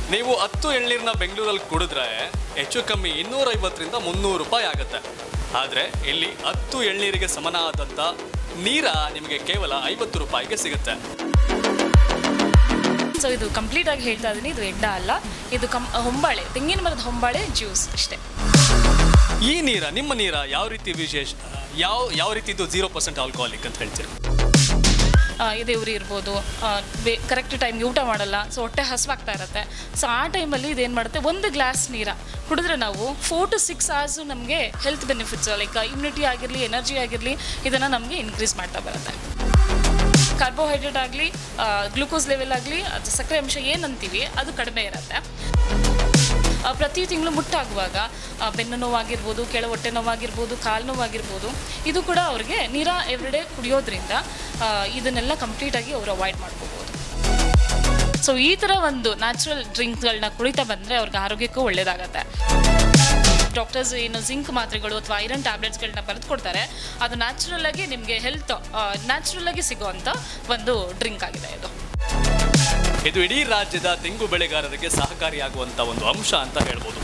ನೀವು ಹತ್ತು ಎಳ್ನೀರನ್ನ ಬೆಂಗಳೂರಲ್ಲಿ ಕುಡಿದ್ರೆ ಹೆಚ್ಚು ಕಮ್ಮಿ ಇನ್ನೂರೈವತ್ತರಿಂದ ಮುನ್ನೂರು ರೂಪಾಯಿ ಆಗುತ್ತೆ ಆದರೆ ಇಲ್ಲಿ ಹತ್ತು ಎಳ್ನೀರಿಗೆ ಸಮನಾದಂಥ ನೀರ ನಿಮಗೆ ಕೇವಲ ಐವತ್ತು ರೂಪಾಯಿಗೆ ಸಿಗುತ್ತೆ ಸೊ ಇದು ಕಂಪ್ಲೀಟ್ ಆಗಿ ಹೇಳ್ತಾ ಇದ್ದೀನಿ ಇದು ಎಡ್ಡ ಅಲ್ಲ ಇದು ಕಂ ಹೊಂಬಾಳೆ ತೆಂಗಿನ ಮರದ ಹೊಂಬಾಳೆ ಜ್ಯೂಸ್ ಅಷ್ಟೇ ಈ ನೀರ ನಿಮ್ಮ ನೀರ ಯಾವ ರೀತಿ ವಿಶೇಷ ಯಾವ ಯಾವ ರೀತಿ ಇದು ಜೀರೋ ಪರ್ಸೆಂಟ್ ಆಲ್ಕೋಹಾಲಿಕ್ ಅಂತ ಹೇಳ್ತೀರಿ ಆ, ಎದೆ ಉರಿ ಇರ್ಬೋದು ಕರೆಕ್ಟ್ ಟೈಮ್ಗೆ ಊಟ ಮಾಡಲ್ಲ ಸೊ ಹೊಟ್ಟೆ ಹಸುವಾಗ್ತಾ ಇರುತ್ತೆ ಸೊ ಆ ಟೈಮಲ್ಲಿ ಇದೇನು ಮಾಡುತ್ತೆ ಒಂದು ಗ್ಲಾಸ್ ನೀರ ಕುಡಿದ್ರೆ ನಾವು ಫೋರ್ ಟು ಸಿಕ್ಸ್ ಅವರ್ಸು ನಮಗೆ ಹೆಲ್ತ್ ಬೆನಿಫಿಟ್ಸ್ ಲೈಕ್ ಇಮ್ಯುನಿಟಿ ಆಗಿರಲಿ ಎನರ್ಜಿ ಆಗಿರಲಿ ಇದನ್ನು ನಮಗೆ ಇನ್ಕ್ರೀಸ್ ಮಾಡ್ತಾ ಬರುತ್ತೆ ಕಾರ್ಬೋಹೈಡ್ರೇಟ್ ಆಗಲಿ ಗ್ಲೂಕೋಸ್ ಲೆವೆಲ್ ಆಗಲಿ ಅದು ಸಕ್ಕರೆ ಅಂಶ ಏನಂತೀವಿ ಅದು ಕಡಿಮೆ ಇರುತ್ತೆ ಆ, ಪ್ರತಿ ತಿಂಗಳು ಮುಟ್ಟಾಗುವಾಗ ಆ, ಬೆನ್ನು ನೋವಾಗಿರ್ಬೋದು ಕೆಳ ಹೊಟ್ಟೆ ನೋವಾಗಿರ್ಬೋದು ಕಾಲು ನೋವಾಗಿರ್ಬೋದು ಇದು ಕೂಡ ಅವ್ರಿಗೆ ನೀರ ಎವ್ರಿಡೇ ಕುಡಿಯೋದ್ರಿಂದ ಆ, ಇದನ್ನೆಲ್ಲ ಕಂಪ್ಲೀಟಾಗಿ ಅವರು ಅವಾಯ್ಡ್ ಮಾಡ್ಕೋಬೋದು ಸೊ ಈ ಥರ ಒಂದು ನ್ಯಾಚುರಲ್ ಡ್ರಿಂಕ್ಗಳನ್ನ ಕುಡಿತಾ ಬಂದರೆ ಅವ್ರಿಗೆ ಆರೋಗ್ಯಕ್ಕೂ ಒಳ್ಳೆಯದಾಗತ್ತೆ ಡಾಕ್ಟರ್ಸ್ ಏನು ಜಿಂಕ್ ಮಾತ್ರೆಗಳು ಅಥವಾ ಐರನ್ ಟ್ಯಾಬ್ಲೆಟ್ಸ್ಗಳನ್ನ ಬರೆದು ಕೊಡ್ತಾರೆ ಅದು ನ್ಯಾಚುರಲ್ ಆಗಿ ನಿಮಗೆ ಹೆಲ್ತ್ ನ್ಯಾಚುರಲ್ ಆಗಿ ಸಿಗುವಂಥ ಒಂದು ಡ್ರಿಂಕ್ ಆಗಿದೆ ಇದು ಇದು ಇಡೀ ರಾಜ್ಯದ ತೆಂಗು ಬೆಳೆಗಾರರಿಗೆ ಸಹಕಾರಿಯಾಗುವಂತ ಒಂದು ಅಂಶ ಅಂತ ಹೇಳ್ಬೋದು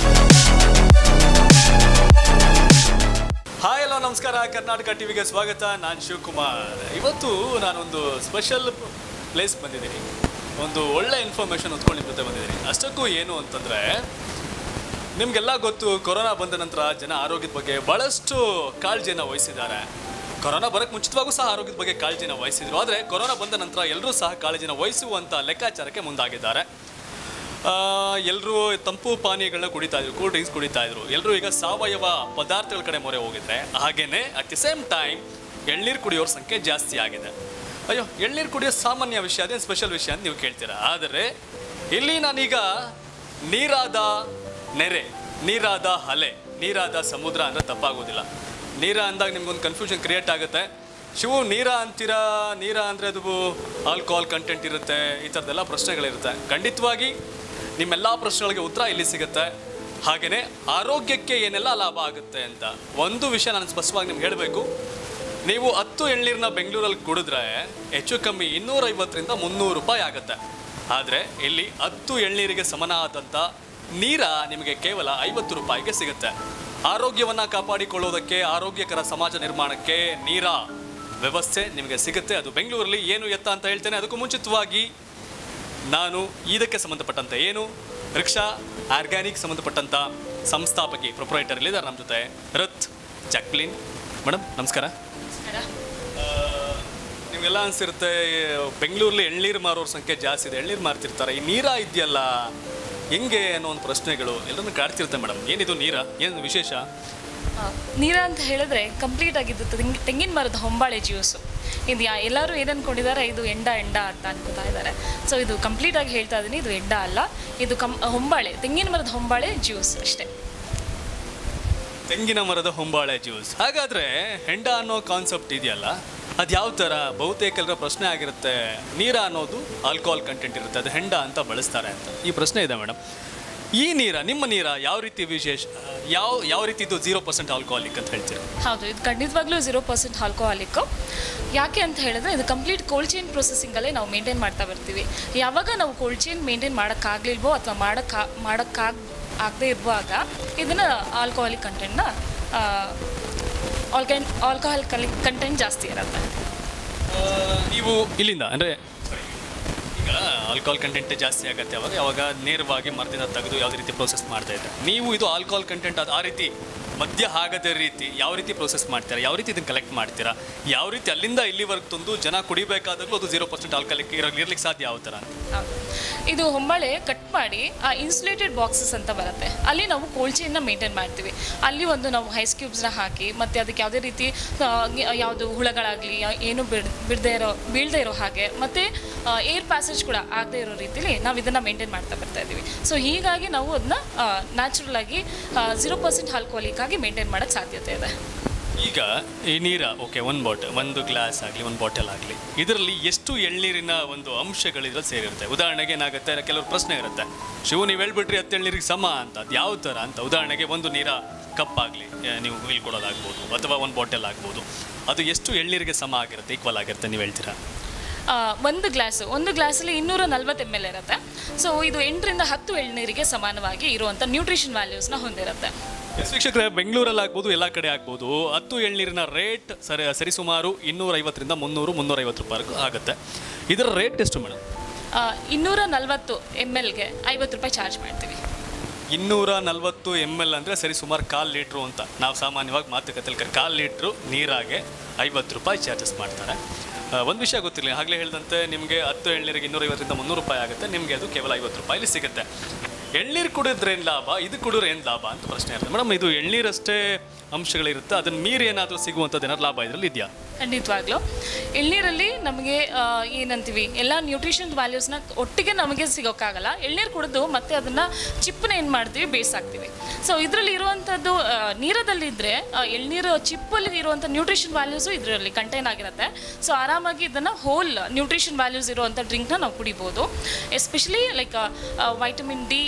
ಹಾಯ್ ಹಲೋ ನಮಸ್ಕಾರ ಕರ್ನಾಟಕ ಟಿವಿಗೆ ಸ್ವಾಗತ ನಾನು ಶಿವಕುಮಾರ್ ಇವತ್ತು ನಾನೊಂದು ಸ್ಪೆಷಲ್ ಪ್ಲೇಸ್ ಬಂದಿದ್ದೀನಿ ಒಂದು ಒಳ್ಳೆ ಇನ್ಫಾರ್ಮೇಷನ್ ಹೊತ್ಕೊಂಡು ನಿಮ್ಮ ಜೊತೆ ಬಂದಿದ್ದೀನಿ ಅಷ್ಟಕ್ಕೂ ಏನು ಅಂತಂದರೆ ನಿಮಗೆಲ್ಲ ಗೊತ್ತು ಕೊರೋನಾ ಬಂದ ನಂತರ ಜನ ಆರೋಗ್ಯದ ಬಗ್ಗೆ ಭಾಳಷ್ಟು ಕಾಳಜಿಯನ್ನು ವಹಿಸಿದ್ದಾರೆ ಕೊರೋನಾ ಬರೋಕ್ಕೆ ಮುಂಚಿತವಾಗೂ ಸಹ ಆರೋಗ್ಯದ ಬಗ್ಗೆ ಕಾಳಜಿನ ವಹಿಸಿದ್ರು ಆದರೆ ಕೊರೋನಾ ಬಂದ ನಂತರ ಎಲ್ಲರೂ ಸಹ ಕಾಳಜಿನ ವಹಿಸುವಂಥ ಲೆಕ್ಕಾಚಾರಕ್ಕೆ ಮುಂದಾಗಿದ್ದಾರೆ ಎಲ್ಲರೂ ತಂಪು ಪಾನೀಯಗಳನ್ನ ಕುಡಿತಾ ಇದ್ರು ಕೂಲ್ ಡ್ರಿಂಕ್ಸ್ ಕುಡಿತಾ ಇದ್ರು ಎಲ್ಲರೂ ಈಗ ಸಾವಯವ ಪದಾರ್ಥಗಳ ಕಡೆ ಮೊರೆ ಹೋಗಿದ್ರೆ ಹಾಗೇನೆ ಅಟ್ ದಿ ಸೇಮ್ ಟೈಮ್ ಎಳ್ನೀರು ಕುಡಿಯೋರ ಸಂಖ್ಯೆ ಜಾಸ್ತಿ ಆಗಿದೆ ಅಯ್ಯೋ ಎಳ್ನೀರು ಕುಡಿಯೋ ಸಾಮಾನ್ಯ ವಿಷಯ ಅದೇನು ಸ್ಪೆಷಲ್ ವಿಷಯ ಅಂತ ನೀವು ಕೇಳ್ತೀರಾ ಆದರೆ ಇಲ್ಲಿ ನಾನೀಗ ನೀರಾದ ನೆರೆ ನೀರಾದ ಅಲೆ ನೀರಾದ ಸಮುದ್ರ ಅಂದರೆ ತಪ್ಪಾಗೋದಿಲ್ಲ ನೀರ ಅಂದಾಗ ನಿಮ್ಗೊಂದು ಕನ್ಫ್ಯೂಷನ್ ಕ್ರಿಯೇಟ್ ಆಗುತ್ತೆ ಶಿವು ನೀರ ಅಂತೀರಾ ನೀರ ಅಂದರೆ ಅದು ಆಲ್ಕೋಹಾಲ್ ಕಂಟೆಂಟ್ ಇರುತ್ತೆ ಈ ಥರದ್ದೆಲ್ಲ ಪ್ರಶ್ನೆಗಳಿರುತ್ತೆ ಖಂಡಿತವಾಗಿ ನಿಮ್ಮೆಲ್ಲ ಪ್ರಶ್ನೆಗಳಿಗೆ ಉತ್ತರ ಇಲ್ಲಿ ಸಿಗುತ್ತೆ ಹಾಗೆಯೇ ಆರೋಗ್ಯಕ್ಕೆ ಏನೆಲ್ಲ ಲಾಭ ಆಗುತ್ತೆ ಅಂತ ಒಂದು ವಿಷಯ ನಾನು ಸ್ಪಷ್ಟವಾಗಿ ನಿಮ್ಗೆ ಹೇಳಬೇಕು ನೀವು ಹತ್ತು ಎಳ್ನೀರನ್ನ ಬೆಂಗಳೂರಲ್ಲಿ ಕುಡಿದ್ರೆ ಹೆಚ್ಚು ಕಮ್ಮಿ ಇನ್ನೂರೈವತ್ತರಿಂದ ಮುನ್ನೂರು ರೂಪಾಯಿ ಆಗುತ್ತೆ ಆದರೆ ಇಲ್ಲಿ ಹತ್ತು ಎಳ್ನೀರಿಗೆ ಸಮನಾದಂಥ ನೀರ ನಿಮಗೆ ಕೇವಲ ಐವತ್ತು ರೂಪಾಯಿಗೆ ಸಿಗುತ್ತೆ ಆರೋಗ್ಯವನ್ನು ಕಾಪಾಡಿಕೊಳ್ಳೋದಕ್ಕೆ ಆರೋಗ್ಯಕರ ಸಮಾಜ ನಿರ್ಮಾಣಕ್ಕೆ ನೀರ ವ್ಯವಸ್ಥೆ ನಿಮಗೆ ಸಿಗುತ್ತೆ ಅದು ಬೆಂಗಳೂರಲ್ಲಿ ಏನು ಎತ್ತ ಅಂತ ಹೇಳ್ತೇನೆ ಅದಕ್ಕೂ ಮುಂಚಿತವಾಗಿ ನಾನು ಇದಕ್ಕೆ ಸಂಬಂಧಪಟ್ಟಂತೆ ಏನು ರಿಕ್ಷಾ ಆರ್ಗ್ಯಾನಿಕ್ ಸಂಬಂಧಪಟ್ಟಂಥ ಸಂಸ್ಥಾಪಕಿ ಪ್ರೊಪ್ರೈಟರ್ ಇಲ್ಲಿದ್ದಾರೆ ನಮ್ಮ ಜೊತೆ ರತ್ ಜಾಕ್ಲಿನ್ ಮೇಡಮ್ ನಮಸ್ಕಾರ ನಿಮಗೆಲ್ಲ ಅನ್ಸಿರುತ್ತೆ ಬೆಂಗಳೂರಲ್ಲಿ ಎಳ್ನೀರು ಮಾರೋರ ಸಂಖ್ಯೆ ಜಾಸ್ತಿ ಇದೆ ಎಳ್ನೀರು ಮಾರ್ತಿರ್ತಾರೆ ಈ ನೀರ ಇದೆಯಲ್ಲ ಹೆಂಗೆ ಅನ್ನೋ ಒಂದು ಪ್ರಶ್ನೆಗಳು ಎಲ್ಲರನ್ನು ಕಾಡ್ತಿರುತ್ತೆ ಮೇಡಮ್ ಏನಿದು ನೀರ ಏನು ವಿಶೇಷ ಆ, ನೀರ ಅಂತ ಹೇಳಿದ್ರೆ ಕಂಪ್ಲೀಟ್ ಆಗಿದ್ದು ತೆಂಗಿ ತೆಂಗಿನ ಮರದ ಹೊಂಬಾಳೆ ಜ್ಯೂಸು ಇದು ಯಾ ಎಲ್ಲರೂ ಏನು ಅನ್ಕೊಂಡಿದ್ದಾರೆ ಇದು ಎಂಡ ಎಂಡ ಅಂತ ಅನ್ಕೋತಾ ಇದ್ದಾರೆ ಸೊ ಇದು ಕಂಪ್ಲೀಟ್ ಆಗಿ ಹೇಳ್ತಾ ಇದ್ದೀನಿ ಇದು ಎಂಡ ಅಲ್ಲ ಇದು ಕಂ ಹೊಂಬಾಳೆ ತೆಂಗಿನ ಮರದ ಹೊಂಬಾಳೆ ಜ್ಯೂಸ್ ಅಷ್ಟೇ ತೆಂಗಿನ ಮರದ ಹೊಂಬಾಳೆ ಜ್ಯೂಸ್ ಹಾಗಾದ್ರೆ ಹೆಂಡ ಅನ್ನೋ ಕಾನ್ಸೆಪ್ಟ್ ಇದೆಯಲ್ಲ ಅದು ಯಾವ ಥರ ಬಹುತೇಕ ಎಲ್ಲರ ಪ್ರಶ್ನೆ ಆಗಿರುತ್ತೆ ನೀರ ಅನ್ನೋದು ಆಲ್ಕೋಹಾಲ್ ಕಂಟೆಂಟ್ ಇರುತ್ತೆ ಅದು ಹೆಂಡ ಅಂತ ಬಳಸ್ತಾರೆ ಅಂತ ಈ ಪ್ರಶ್ನೆ ಇದೆ ಮೇಡಮ್ ಈ ನೀರ ನಿಮ್ಮ ನೀರ ಯಾವ ರೀತಿ ವಿಶೇಷ ಯಾವ ಯಾವ ರೀತಿ ಇದು ಜೀರೋ ಪರ್ಸೆಂಟ್ ಆಲ್ಕೋಹಾಲಿಕ್ ಅಂತ ಹೇಳ್ತೀರಾ ಹೌದು ಇದು ಖಂಡಿತವಾಗ್ಲೂ ಜೀರೋ ಪರ್ಸೆಂಟ್ ಆಲ್ಕೋಹಾಲಿಕ್ಕು ಯಾಕೆ ಅಂತ ಹೇಳಿದ್ರೆ ಇದು ಕಂಪ್ಲೀಟ್ ಕೋಲ್ಡ್ ಚೈನ್ ಪ್ರೊಸೆಸಿಂಗಲ್ಲೇ ನಾವು ಮೇಂಟೈನ್ ಮಾಡ್ತಾ ಬರ್ತೀವಿ ಯಾವಾಗ ನಾವು ಕೋಲ್ಡ್ ಚೈನ್ ಮೇಂಟೈನ್ ಮಾಡೋಕ್ಕಾಗಲಿಲ್ವೋ ಅಥವಾ ಮಾಡೋಕ್ಕಾ ಮಾಡೋಕ್ಕಾಗ ಆಗದೇ ಇರುವಾಗ ಇದನ್ನು ಆಲ್ಕೋಹಾಲಿಕ್ ಕಂಟೆಂಟ್ನ ಆಲ್ಕೈನ್ ಆಲ್ಕೋಹಾಲ್ ಕಲಿ ಕಂಟೆಂಟ್ ಜಾಸ್ತಿ ಇರುತ್ತೆ ನೀವು ಇಲ್ಲಿಂದ ಅಂದರೆ ಈಗ ಆಲ್ಕೋಹಾಲ್ ಕಂಟೆಂಟ್ ಜಾಸ್ತಿ ಆಗುತ್ತೆ ಅವಾಗ ಯಾವಾಗ ನೇರವಾಗಿ ಮರದಿಂದ ತೆಗೆದು ಯಾವುದೇ ರೀತಿ ಪ್ರೋಸೆಸ್ ಮಾಡ್ತಾ ಇದ್ದಾರೆ ನೀವು ಇದು ಆಲ್ಕೋಹಾಲ್ ಕಂಟೆಂಟ್ ಅದು ಆ ರೀತಿ ಮದ್ಯ ಆಗದ ರೀತಿ ಯಾವ ರೀತಿ ಪ್ರೋಸೆಸ್ ಮಾಡ್ತೀರಾ ಯಾವ ರೀತಿ ಇದನ್ನು ಕಲೆಕ್ಟ್ ಮಾಡ್ತೀರಾ ಯಾವ ರೀತಿ ಅಲ್ಲಿಂದ ಇಲ್ಲಿವರೆಗೆ ತಂದು ಜನ ಕುಡಿಬೇಕಾದಾಗಲೂ ಅದು ಜೀರೋ ಪರ್ಸೆಂಟ್ ಆಲ್ಕೋಹಾಲಿಕ್ ಇರ್ಲಿಕ್ಕೆ ಸಾಧ್ಯ ಯಾವ ಥರ ಅಂತ ಹೌದು. ಇದು ಹೊಂಬಾಳೆ ಕಟ್ ಮಾಡಿ ಆ ಇನ್ಸುಲೇಟೆಡ್ ಬಾಕ್ಸಸ್ ಅಂತ ಬರುತ್ತೆ ಅಲ್ಲಿ ನಾವು ಕೋಲ್ಡ್ ಚೈನ್ನ ಮೇಂಟೈನ್ ಮಾಡ್ತೀವಿ ಅಲ್ಲಿ ಒಂದು ನಾವು ಐಸ್ ಕ್ಯೂಬ್ಸ್ನ ಹಾಕಿ ಮತ್ತು ಅದಕ್ಕೆ ಯಾವುದೇ ರೀತಿ ಆ, ಯಾವುದು ಹುಳಗಳಾಗಲಿ ಏನು ಬಿಡ್ ಬಿಡದೇ ಇರೋ ಬೀಳದೇ ಇರೋ ಹಾಗೆ ಮತ್ತು ಏರ್ ಪ್ಯಾಸೇಜ್ ಕೂಡ ಆಗದೇ ಇರೋ ರೀತಿಲಿ ನಾವು ಇದನ್ನು ಮೇಂಟೈನ್ ಮಾಡ್ತಾ ಬರ್ತಾ ಇದ್ದೀವಿ ಸೊ ಹೀಗಾಗಿ ನಾವು ಅದನ್ನ ನ್ಯಾಚುರಲ್ ಆಗಿ ಝೀರೋ ಪರ್ಸೆಂಟ್ ಆಲ್ಕೋಹಾಲಿಕ್ ಆಗಿ ಮೇಂಟೈನ್ ಮಾಡೋಕ್ಕೆ ಸಾಧ್ಯತೆ ಇದೆ ಈಗ ಈ ನೀರ ಓಕೆ ಒಂದು ಬಾಟಲ್ ಒಂದು ಗ್ಲಾಸ್ ಆಗಲಿ ಒಂದು ಬಾಟಲ್ ಆಗಲಿ ಇದರಲ್ಲಿ ಎಷ್ಟು ಎಳ್ನೀರಿನ ಒಂದು ಅಂಶಗಳಿದ್ರೆ ಸೇರಿರುತ್ತೆ ಉದಾಹರಣೆಗೆ ಏನಾಗುತ್ತೆ ಕೆಲವರು ಪ್ರಶ್ನೆ ಇರುತ್ತೆ ಶಿವು ನೀವು ಹೇಳ್ಬಿಟ್ರಿ ಹತ್ತು ಎಳ್ನೀರಿಗೆ ಸಮ ಅಂತ ಅದು ಯಾವ ಥರ ಅಂತ ಉದಾಹರಣೆಗೆ ಒಂದು ನೀರ ಕಪ್ ಆಗಲಿ ನೀವು ಇಲ್ಲಿ ಕೊಡೋದಾಗ್ಬೋದು ಅಥವಾ ಒಂದು ಬಾಟಲ್ ಆಗ್ಬೋದು ಅದು ಎಷ್ಟು ಎಳ್ನೀರಿಗೆ ಸಮ ಆಗಿರುತ್ತೆ ಈಕ್ವಲ್ ಆಗಿರುತ್ತೆ ನೀವು ಹೇಳ್ತೀರಾ ಆ, ಒಂದು ಗ್ಲಾಸು ಒಂದು ಗ್ಲಾಸಲ್ಲಿ ಇನ್ನೂರ ನಲ್ವತ್ತು ಎಮ್ ಎಲ್ ಇರುತ್ತೆ ಸೊ ಇದು ಎಂಟರಿಂದ ಹತ್ತು ಎಳ್ನೀರಿಗೆ ಸಮಾನವಾಗಿ ಇರುವಂಥ ನ್ಯೂಟ್ರಿಷನ್ ವ್ಯಾಲ್ಯೂಸ್ನ ಹೊಂದಿರುತ್ತೆ ಎಸ್ ವೀಕ್ಷಕರೇ ಬೆಂಗಳೂರಲ್ಲಿ ಆಗ್ಬೋದು ಎಲ್ಲ ಕಡೆ ಆಗ್ಬೋದು ಹತ್ತು ಎಳ್ನೀರಿನ ರೇಟ್ ಸರಿ ಸರಿಸುಮಾರು ಇನ್ನೂರ ಐವತ್ತರಿಂದ ಮುನ್ನೂರು ಮುನ್ನೂರೈವತ್ತು ರೂಪಾಯಿ ಆಗುತ್ತೆ ಇದರ ರೇಟ್ ಎಷ್ಟು ಮೇಡಮ್ ಆ, ಇನ್ನೂರ ನಲ್ವತ್ತು ಎಮ್ ಎಲ್ಗೆ ಐವತ್ತು ರೂಪಾಯಿ ಚಾರ್ಜ್ ಮಾಡ್ತೀವಿ ಇನ್ನೂರ ನಲ್ವತ್ತು ಎಮ್ ಎಲ್ ಅಂದರೆ ಸರಿ ಸುಮಾರು ಕಾಲು ಲೀಟ್ರು ಅಂತ ನಾವು ಸಾಮಾನ್ಯವಾಗಿ ಮಾತುಕತೆಯಲ್ಲಿ ಕಾಲು ಲೀಟ್ರು ನೀರಾಗೆ ಐವತ್ತು ರೂಪಾಯಿ ಚಾರ್ಜಸ್ ಮಾಡ್ತಾರೆ ಒಂದು ವಿಷಯ ಗೊತ್ತಿರಲಿಲ್ಲ ಆಗಲೇ ಹೇಳಿದಂತೆ ನಿಮಗೆ ಹತ್ತು ಎಳ್ನೀರಿಗೆ ಇನ್ನೂರೈವತ್ತರಿಂದ ಮುನ್ನೂರು ರೂಪಾಯಿ ಆಗುತ್ತೆ ನಿಮಗೆ ಅದು ಕೇವಲ ಐವತ್ತು ರೂಪಾಯಿಲಿ ಸಿಗುತ್ತೆ ಎಳ್ನೀರು ಕುಡಿದ್ರೆ ಏನು ಲಾಭ ಇದು ಕುಡಿದ್ರೆ ಏನು ಲಾಭ ಅಂತ ಪ್ರಶ್ನೆ ಇರುತ್ತೆ ಮೇಡಮ್ ಇದು ಎಳ್ನೀರಷ್ಟೇ ಅಂಶಗಳಿರುತ್ತೆ ಅದನ್ನ ಮೀರಿ ಏನಾದರೂ ಸಿಗುವಂಥದ್ದು ಏನಾದ್ರು ಲಾಭ ಇದರಲ್ಲಿ ಇದೆಯಾ ಖಂಡಿತವಾಗ್ಲೂ ಎಳ್ನೀರಲ್ಲಿ ನಮಗೆ ಆ, ಏನಂತೀವಿ ಎಲ್ಲ ನ್ಯೂಟ್ರಿಷನ್ ವ್ಯಾಲ್ಯೂಸ್ನ ಒಟ್ಟಿಗೆ ನಮಗೆ ಸಿಗೋಕ್ಕಾಗಲ್ಲ ಎಳ್ನೀರು ಕುಡಿದು ಮತ್ತೆ ಅದನ್ನು ಚಿಪ್ಪನ್ನ ಏನು ಮಾಡ್ತೀವಿ ಬೇಯಿಸಾಕ್ತೀವಿ ಸೊ ಇದರಲ್ಲಿ ಇರುವಂಥದ್ದು ಆ, ನೀರದಲ್ಲಿದ್ದರೆ ಆ, ಎಳ್ನೀರು ಚಿಪ್ಪಲ್ಲಿ ಇರುವಂಥ ನ್ಯೂಟ್ರಿಷನ್ ವ್ಯಾಲ್ಯೂಸು ಇದರಲ್ಲಿ ಕಂಟೈನ್ ಆಗಿರುತ್ತೆ ಸೊ ಆರಾಮಾಗಿ ಇದನ್ನು ಹೋಲ್ ನ್ಯೂಟ್ರಿಷನ್ ವ್ಯಾಲ್ಯೂಸ್ ಇರುವಂಥ ಡ್ರಿಂಕ್ನ ನಾವು ಕುಡಿಬೋದು especially like vitamin D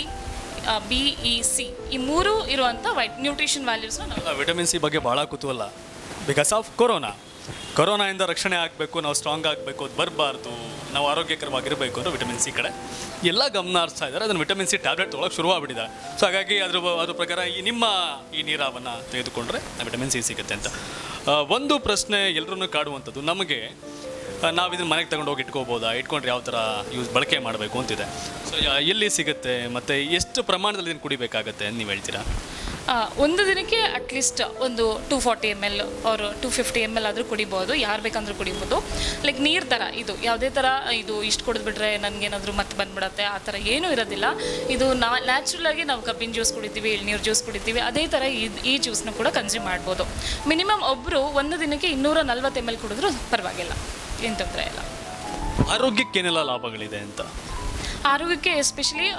B E C ಈ ಮೂರು ಇರುವಂಥ ವೈಟ್ ನ್ಯೂಟ್ರಿಷನ್ ವ್ಯಾಲ್ಯೂಸ್ನ ನಾವು ವಿಟಮಿನ್ ಸಿ ಬಗ್ಗೆ ಭಾಳ ಕುತೂಹಲ ಬಿಕಾಸ್ ಆಫ್ ಕೊರೋನಾ ಕೊರೋನಾಯಿಂದ ರಕ್ಷಣೆ ಆಗಬೇಕು ನಾವು ಸ್ಟ್ರಾಂಗ್ ಆಗಬೇಕು ಅದು ಬರಬಾರ್ದು ನಾವು ಆರೋಗ್ಯಕರವಾಗಿರಬೇಕು ಅಂದರೆ ವಿಟಮಿನ್ ಸಿ ಕಡೆ ಎಲ್ಲ ಗಮನ ಹರಿಸ್ತಾ ಇದ್ದಾರೆ ಅದನ್ನು ವಿಟಮಿನ್ ಸಿ ಟ್ಯಾಬ್ಲೆಟ್ ತೊಗೊಳಕ್ಕೆ ಶುರುವಾಗ್ಬಿಟ್ಟಿದೆ ಸೊ ಹಾಗಾಗಿ ಅದ್ರ ಬ- ಅದ್ರ ಪ್ರಕಾರ ಈ ನಿಮ್ಮ ಈ ನೀರಾವನ್ನು ತೆಗೆದುಕೊಂಡ್ರೆ ವಿಟಮಿನ್ ಸಿ ಸಿಗುತ್ತೆ ಅಂತ ಆ, ಒಂದು ಪ್ರಶ್ನೆ ಎಲ್ಲರನ್ನೂ ಕಾಡುವಂಥದ್ದು ನಮಗೆ ನಾವು ಇದನ್ನ ಮನೆಗೆ ತಗೊಂಡು ಹೋಗಿ ಇಟ್ಕೋಬೋದಾ ಇಟ್ಕೊಂಡ್ರೆ ಯಾವ ಥರ ಯೂಸ್ ಬಳಕೆ ಮಾಡಬೇಕು ಅಂತಿದೆ ಸೊ ಎಲ್ಲಿ ಸಿಗುತ್ತೆ ಮತ್ತು ಎಷ್ಟು ಪ್ರಮಾಣದಲ್ಲಿ ಇದನ್ನು ಕುಡಿಬೇಕಾಗತ್ತೆ ಅಂತ ನೀವು ಹೇಳ್ತೀರಾ ಆ, ಒಂದು ದಿನಕ್ಕೆ ಅಟ್ಲೀಸ್ಟ್ ಒಂದು ಟೂ ಫಾರ್ಟಿ ಎಮ್ ಎಲ್ ಅವರು ಟೂ ಫಿಫ್ಟಿ ಎಮ್ ಎಲ್ ಆದರೂ ಕುಡಿಬೋದು ಯಾರು ಬೇಕಂದ್ರೂ ಕುಡಿಬೋದು ಲೈಕ್ ನೀರು ಥರ ಇದು ಯಾವುದೇ ಥರ ಇದು ಇಷ್ಟು ಕುಡಿದ್ಬಿಟ್ರೆ ನನಗೇನಾದರೂ ಮತ್ತೆ ಬಂದ್ಬಿಡತ್ತೆ ಆ ಥರ ಏನೂ ಇರೋದಿಲ್ಲ ಇದು ನಾ ನ್ಯಾಚುರಲ್ ಆಗಿ ನಾವು ಕಬ್ಬಿನ ಜ್ಯೂಸ್ ಕುಡಿತೀವಿ ಎಳ್ನೀರು ಜ್ಯೂಸ್ ಕುಡಿತೀವಿ ಅದೇ ಥರ ಈ ಈ ಜ್ಯೂಸ್ನ ಕೂಡ ಕನ್ಸ್ಯೂಮ್ ಮಾಡ್ಬೋದು ಮಿನಿಮಮ್ ಒಬ್ಬರು ಒಂದು ದಿನಕ್ಕೆ ಇನ್ನೂರ ನಲ್ವತ್ತು ಎಮ್ ಎಲ್ ಕುಡಿದ್ರೂ ಪರವಾಗಿಲ್ಲ ಏನು ತೊಂದರೆ ಇಲ್ಲ ಆರೋಗ್ಯಕ್ಕೆ ಏನೆಲ್ಲ ಲಾಭಗಳಿದೆ ಅಂತ ಆರೋಗ್ಯಕ್ಕೆ ಎಸ್ಪೆಷಲಿ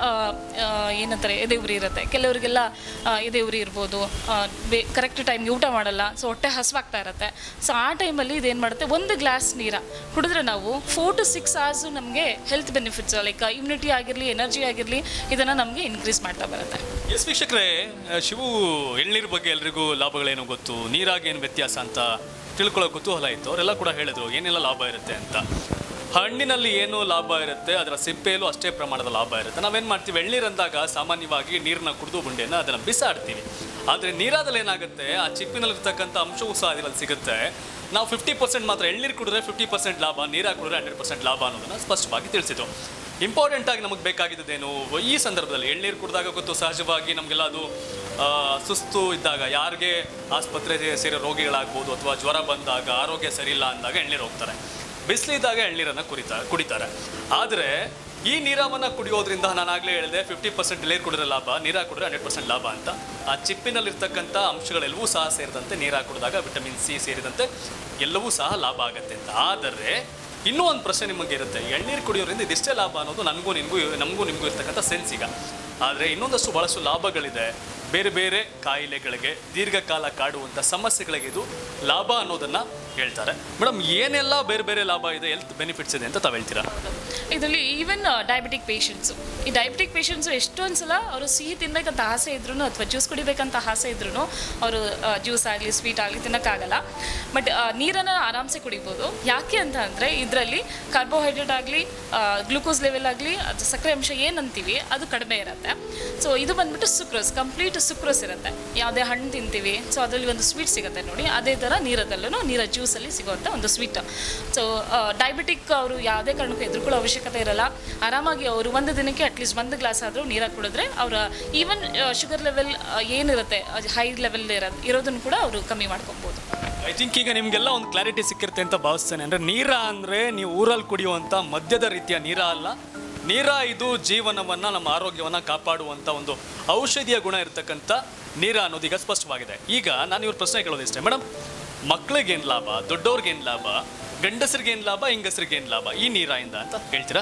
ಏನಂತಾರೆ ಎದೆ ಉರಿ ಇರುತ್ತೆ ಕೆಲವರಿಗೆಲ್ಲ ಆ, ಎದೆ ಉರಿ ಇರ್ಬೋದು ಆ, ಬೇ ಕರೆಕ್ಟ್ ಟೈಮ್ಗೆ ಊಟ ಮಾಡಲ್ಲ ಸೊ ಹೊಟ್ಟೆ ಹಸುವಾಗ್ತಾ ಇರುತ್ತೆ ಸೊ ಆ ಟೈಮಲ್ಲಿ ಇದೇನು ಮಾಡುತ್ತೆ ಒಂದು ಗ್ಲಾಸ್ ನೀರ ಕುಡಿದ್ರೆ ನಾವು ಫೋರ್ ಟು ಸಿಕ್ಸ್ ಅವರ್ಸು ನಮಗೆ ಹೆಲ್ತ್ ಬೆನಿಫಿಟ್ಸ್ ಲೈಕ್ ಇಮ್ಯುನಿಟಿ ಆಗಿರಲಿ ಎನರ್ಜಿ ಆಗಿರಲಿ ಇದನ್ನು ನಮಗೆ ಇನ್ಕ್ರೀಸ್ ಮಾಡ್ತಾ ಬರುತ್ತೆ ಎಸ್ ವೀಕ್ಷಕರೇ ಆ, ಶಿವು ಎಳ್ನೀರ್ ಬಗ್ಗೆ ಎಲ್ರಿಗೂ ಲಾಭಗಳೇನು ಗೊತ್ತು ನೀರಾಗಿ ಏನು ವ್ಯತ್ಯಾಸ ಅಂತ ತಿಳ್ಕೊಳ್ಳೋ ಕುತೂಹಲ ಇತ್ತು ಅವರೆಲ್ಲ ಕೂಡ ಹೇಳಿದ್ರು ಏನೆಲ್ಲ ಲಾಭ ಇರುತ್ತೆ ಅಂತ ಹಣ್ಣಿನಲ್ಲಿ ಏನು ಲಾಭ ಇರುತ್ತೆ ಅದರ ಸಿಪ್ಪೆಯಲ್ಲೂ ಅಷ್ಟೇ ಪ್ರಮಾಣದ ಲಾಭ ಇರುತ್ತೆ ನಾವೇನು ಮಾಡ್ತೀವಿ ಎಳ್ನೀರು ಅಂದಾಗ ಸಾಮಾನ್ಯವಾಗಿ ನೀರನ್ನ ಕುಡಿದು ಬಂಡೆನ ಅದನ್ನು ಬಿಸಾಡ್ತೀವಿ ಆದರೆ ನೀರಾದಲ್ಲಿ ಏನಾಗುತ್ತೆ ಆ ಚಿಪ್ಪಿನಲ್ಲಿರ್ತಕ್ಕಂಥ ಅಂಶವೂ ಸಹ ಅದರಲ್ಲಿ ಸಿಗುತ್ತೆ ನಾವು ಫಿಫ್ಟಿ ಪರ್ಸೆಂಟ್ ಮಾತ್ರ ಎಳ್ನೀರು ಕುಡಿದ್ರೆ ಫಿಫ್ಟಿ ಪರ್ಸೆಂಟ್ ಲಾಭ ನೀರಾಗಿ ಕುಡಿದ್ರೆ ಹಂಡ್ರೆಡ್ ಪರ್ಸೆಂಟ್ ಲಾಭ ಅನ್ನೋದನ್ನು ಸ್ಪಷ್ಟವಾಗಿ ತಿಳಿಸಿತು ಇಂಪಾರ್ಟೆಂಟ್ ಆಗಿ ನಮಗೆ ಬೇಕಾಗಿದ್ದೇನು ಈ ಸಂದರ್ಭದಲ್ಲಿ ಎಳ್ನೀರು ಕುಡಿದಾಗ ಗೊತ್ತು ಸಹಜವಾಗಿ ನಮಗೆಲ್ಲ ಅದು ಆ, ಸುಸ್ತು ಇದ್ದಾಗ ಯಾರಿಗೆ ಆಸ್ಪತ್ರೆ ಸೇರೋ ರೋಗಿಗಳಾಗ್ಬೋದು ಅಥವಾ ಜ್ವರ ಬಂದಾಗ ಆರೋಗ್ಯ ಸರಿ ಇಲ್ಲ ಅಂದಾಗ ಎಳ್ನೀರು ಹೋಗ್ತಾರೆ ಬಿಸಿಲಿದ್ದಾಗ ಎಳ್ನೀರನ್ನು ಕುರಿತಾ ಕುಡಿತಾರೆ ಆದರೆ ಈ ನೀರವನ್ನು ಕುಡಿಯೋದ್ರಿಂದ ನಾನು ಆಗಲೇ ಹೇಳಿದೆ ಫಿಫ್ಟಿ ಪರ್ಸೆಂಟ್ ನೀರು ಕುಡಿದ್ರೆ ಲಾಭ ನೀರಾಗಿ ಕುಡಿದ್ರೆ ಹಂಡ್ರೆಡ್ ಪರ್ಸೆಂಟ್ ಲಾಭ ಅಂತ ಆ ಚಿಪ್ಪಿನಲ್ಲಿರ್ತಕ್ಕಂಥ ಅಂಶಗಳೆಲ್ಲವೂ ಸಹ ಸೇರಿದಂತೆ ನೀರಾಗಿ ಕುಡಿದಾಗ ವಿಟಮಿನ್ ಸಿ ಸೇರಿದಂತೆ ಎಲ್ಲವೂ ಸಹ ಲಾಭ ಆಗುತ್ತೆ ಅಂತ ಆದರೆ ಇನ್ನೂ ಒಂದು ಪ್ರಶ್ನೆ ನಿಮಗೆ ಇರುತ್ತೆ ಎಳ್ನೀರು ಕುಡಿಯೋದ್ರಿಂದ ಇದಿಷ್ಟೇ ಲಾಭ ಅನ್ನೋದು ನನಗೂ ನಿನಗೂ ನಮಗೂ ನಿಮಗೂ ಇರ್ತಕ್ಕಂಥ ಸೆನ್ಸ್ ಈಗ ಆದರೆ ಇನ್ನೊಂದಷ್ಟು ಭಾಳಷ್ಟು ಲಾಭಗಳಿದೆ ಬೇರೆ ಬೇರೆ ಕಾಯಿಲೆಗಳಿಗೆ ದೀರ್ಘಕಾಲ ಕಾಡುವಂಥ ಸಮಸ್ಯೆಗಳಿಗೆ ಇದು ಲಾಭ ಅನ್ನೋದನ್ನು ಹೇಳ್ತಾರೆ ಮೇಡಮ್ ಏನೆಲ್ಲ ಬೇರೆ ಬೇರೆ ಲಾಭ ಇದೆ ಹೆಲ್ತ್ ಬೆನಿಫಿಟ್ಸ್ ಇದೆ ಅಂತ ತಾವು ಹೇಳ್ತೀರಾ ಇದರಲ್ಲಿ ಈವನ್ ಡಯಾಬಿಟಿಕ್ ಪೇಷಂಟ್ಸು ಈ ಡಯಾಬಿಟಿಕ್ ಪೇಷಂಟ್ಸು ಎಷ್ಟೊಂದು ಸಲ ಅವರು ಸಿಹಿ ತಿನ್ಬೇಕಂತ ಆಸೆ ಇದ್ರೂ ಅಥವಾ ಜ್ಯೂಸ್ ಕುಡಿಬೇಕಂತ ಆಸೆ ಇದ್ರೂ ಅವರು ಜ್ಯೂಸ್ ಆಗಲಿ ಸ್ವೀಟ್ ಆಗಲಿ ತಿನ್ನೋಕ್ಕಾಗಲ್ಲ ಬಟ್ ನೀರನ್ನು ಆರಾಮ್ಸೆ ಕುಡಿಬೋದು ಯಾಕೆ ಅಂತ ಅಂದರೆ ಇದರಲ್ಲಿ ಕಾರ್ಬೋಹೈಡ್ರೇಟ್ ಆಗಲಿ ಗ್ಲೂಕೋಸ್ ಲೆವೆಲ್ ಆಗಲಿ ಅದು ಸಕ್ಕರೆ ಅಂಶ ಏನಂತೀವಿ ಅದು ಕಡಿಮೆ ಇರುತ್ತೆ ಸೊ ಇದು ಬಂದ್ಬಿಟ್ಟು ಸುಕ್ರೋಸ್ ಕಂಪ್ಲೀಟ್ ಸುಕ್ರೋಸ್ ಇರುತ್ತೆ ಯಾವುದೇ ಹಣ್ಣು ತಿಂತೀವಿ ಸೊ ಅದರಲ್ಲಿ ಒಂದು ಸ್ವೀಟ್ ಸಿಗುತ್ತೆ ನೋಡಿ ಅದೇ ಥರ ನೀರದಲ್ಲೂ ನೀರ ಜ್ಯೂಸಲ್ಲಿ ಸಿಗುವಂಥ ಒಂದು ಸ್ವೀಟ್ ಸೊ ಡಯಾಬಿಟಿಕ್ ಅವರು ಯಾವುದೇ ಕಾರಣಕ್ಕೂ ಎದುರ್ಕೊಳ್ಳೋ ಅವಶ್ಯಕತೆ ಇರಲ್ಲ ಆರಾಮಾಗಿ ಅವರು ಒಂದು ದಿನಕ್ಕೆ ಅಟ್ಲೀಸ್ಟ್ ಒಂದು ಗ್ಲಾಸ್ ಆದರೂ ನೀರಾಗಿ ಕುಡಿದ್ರೆ ಅವರ ಈವನ್ ಶುಗರ್ ಲೆವೆಲ್ ಏನಿರುತ್ತೆ ಹೈ ಲೆವೆಲ್ ಇರೋ ಇರೋದನ್ನು ಕೂಡ ಅವರು ಕಮ್ಮಿ ಮಾಡ್ಕೊಬೋದು ಐ ಥಿಂಕ್ ಈಗ ನಿಮಗೆಲ್ಲ ಒಂದು ಕ್ಲಾರಿಟಿ ಸಿಕ್ಕಿರುತ್ತೆ ಅಂತ ಭಾವಿಸ್ತೇನೆ ಅಂದರೆ ನೀರ ಅಂದರೆ ನೀವು ಊರಲ್ಲಿ ಕುಡಿಯುವಂಥ ಮದ್ಯದ ರೀತಿಯ ನೀರ ಅಲ್ಲ ನೀರ ಇದು ಜೀವನವನ್ನು ನಮ್ಮ ಆರೋಗ್ಯವನ್ನು ಕಾಪಾಡುವಂಥ ಒಂದು ಔಷಧಿಯ ಗುಣ ಇರತಕ್ಕಂಥ ನೀರ ಅನ್ನೋದು ಈಗ ಸ್ಪಷ್ಟವಾಗಿದೆ ಈಗ ನಾನು ಇವ್ರ ಪ್ರಶ್ನೆ ಕೇಳೋದಿಷ್ಟೇ ಮೇಡಮ್ ಮಕ್ಳಿಗೇನು ಲಾಭ ದೊಡ್ಡವ್ರಿಗೇನು ಲಾಭ ಗಂಡಸರಿಗೇನು ಲಾಭ ಹೆಂಗಸರಿಗೇನು ಲಾಭ ಈ ನೀರಿಂದ ಅಂತ ಹೇಳ್ತೀರಾ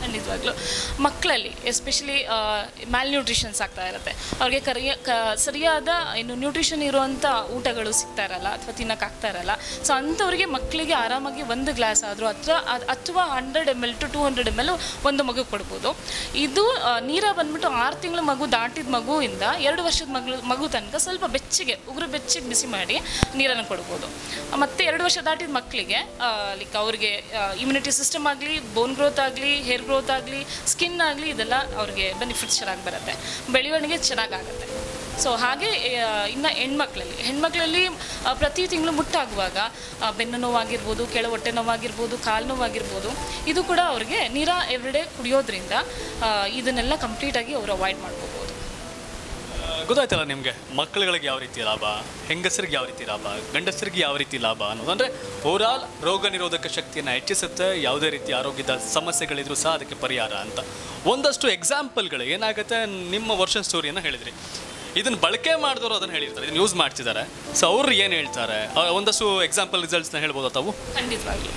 ಖಂಡಿತವಾಗ್ಲೂ ಮಕ್ಕಳಲ್ಲಿ ಎಸ್ಪೆಷಲಿ ನ್ಯೂಟ್ರಿಷನ್ಸ್ ಆಗ್ತಾ ಇರುತ್ತೆ ಅವ್ರಿಗೆ ಕರಿಯ ಕ ಸರಿಯಾದ ಏನು ನ್ಯೂಟ್ರಿಷನ್ ಇರುವಂಥ ಊಟಗಳು ಸಿಗ್ತಾ ಇರಲ್ಲ ಅಥವಾ ತಿನ್ನೋಕ್ಕಾಗ್ತಾ ಇರಲ್ಲ ಸೊ ಅಂಥವ್ರಿಗೆ ಮಕ್ಕಳಿಗೆ ಆರಾಮಾಗಿ ಒಂದು ಗ್ಲಾಸ್ ಆದರೂ ಅಥವಾ ಅಥವಾ hundred M L to two hundred M L ಒಂದು ಮಗು ಕೊಡ್ಬೋದು ಇದು ಆ, ನೀರ ಬಂದ್ಬಿಟ್ಟು ಆರು ತಿಂಗಳ ಮಗು ದಾಟಿದ ಮಗುವಿಂದ ಎರಡು ವರ್ಷದ ಮಗಳು ಮಗು ತನಕ ಸ್ವಲ್ಪ ಬೆಚ್ಚಗೆ ಉಗುರು ಬೆಚ್ಚಗೆ ಬಿಸಿ ಮಾಡಿ ನೀರನ್ನು ಕೊಡ್ಬೋದು ಮತ್ತು ಎರಡು ವರ್ಷ ದಾಟಿದ ಮಕ್ಕಳಿಗೆ ಲೈಕ್ ಅವ್ರಿಗೆ ಇಮ್ಯುನಿಟಿ ಸಿಸ್ಟಮ್ ಆಗಲಿ ಬೋನ್ ಗ್ರೋತ್ ಆಗಲಿ ಹೇರ್ ಗ್ರೋತ್ ಆಗಲಿ ಸ್ಕಿನ್ ಆಗಲಿ ಇದೆಲ್ಲ ಅವ್ರಿಗೆ ಬೆನಿಫಿಟ್ಸ್ ಚೆನ್ನಾಗಿ ಬರುತ್ತೆ ಬೆಳವಣಿಗೆ ಚೆನ್ನಾಗಾಗುತ್ತೆ ಸೊ ಹಾಗೆ ಆ, ಇನ್ನು ಹೆಣ್ಮಕ್ಳಲ್ಲಿ ಹೆಣ್ಮಕ್ಳಲ್ಲಿ ಆ, ಪ್ರತಿ ತಿಂಗಳು ಮುಟ್ಟಾಗುವಾಗ ಆ, ಬೆನ್ನು ನೋವಾಗಿರ್ಬೋದು ಕೆಳ ಹೊಟ್ಟೆ ನೋವಾಗಿರ್ಬೋದು ಕಾಲು ನೋವಾಗಿರ್ಬೋದು ಇದು ಕೂಡ ಅವ್ರಿಗೆ ನೀರ ಎವ್ರಿಡೇ ಕುಡಿಯೋದ್ರಿಂದ ಆ, ಇದನ್ನೆಲ್ಲ ಕಂಪ್ಲೀಟಾಗಿ ಅವರು ಅವಾಯ್ಡ್ ಮಾಡ್ಕೋಬೋದು ಗೊತ್ತಾಯ್ತಲ್ಲ ನಿಮಗೆ ಮಕ್ಕಳುಗಳಿಗೆ ಯಾವ ರೀತಿ ಲಾಭ ಹೆಂಗಸರಿಗೆ ಯಾವ ರೀತಿ ಲಾಭ ಗಂಡಸರಿಗೆ ಯಾವ ರೀತಿ ಲಾಭ ಅನ್ನೋದು ಅಂದರೆ ಓವರಾಲ್ ರೋಗ ನಿರೋಧಕ ಶಕ್ತಿಯನ್ನು ಹೆಚ್ಚಿಸುತ್ತೆ ಯಾವುದೇ ರೀತಿ ಆರೋಗ್ಯದ ಸಮಸ್ಯೆಗಳಿದ್ರೂ ಸಹ ಅದಕ್ಕೆ ಪರಿಹಾರ ಅಂತ ಒಂದಷ್ಟು ಎಕ್ಸಾಂಪಲ್ಗಳು ಏನಾಗುತ್ತೆ ನಿಮ್ಮ ವರ್ಷನ್ ಸ್ಟೋರಿಯನ್ನು ಹೇಳಿದ್ರಿ ಇದನ್ನು ಬಳಕೆ ಮಾಡಿದವರು ಅದನ್ನು ಹೇಳಿರ್ತಾರೆ ಇದನ್ನು ಯೂಸ್ ಮಾಡ್ತಿದ್ದಾರೆ ಸೊ ಅವ್ರು ಏನು ಹೇಳ್ತಾರೆ ಆ, ಒಂದಷ್ಟು ಎಕ್ಸಾಂಪಲ್ ರಿಸಲ್ಟ್ಸ್ನ ಹೇಳ್ಬೋದಾ ತಾವು ಖಂಡಿತವಾಗ್ಲೂ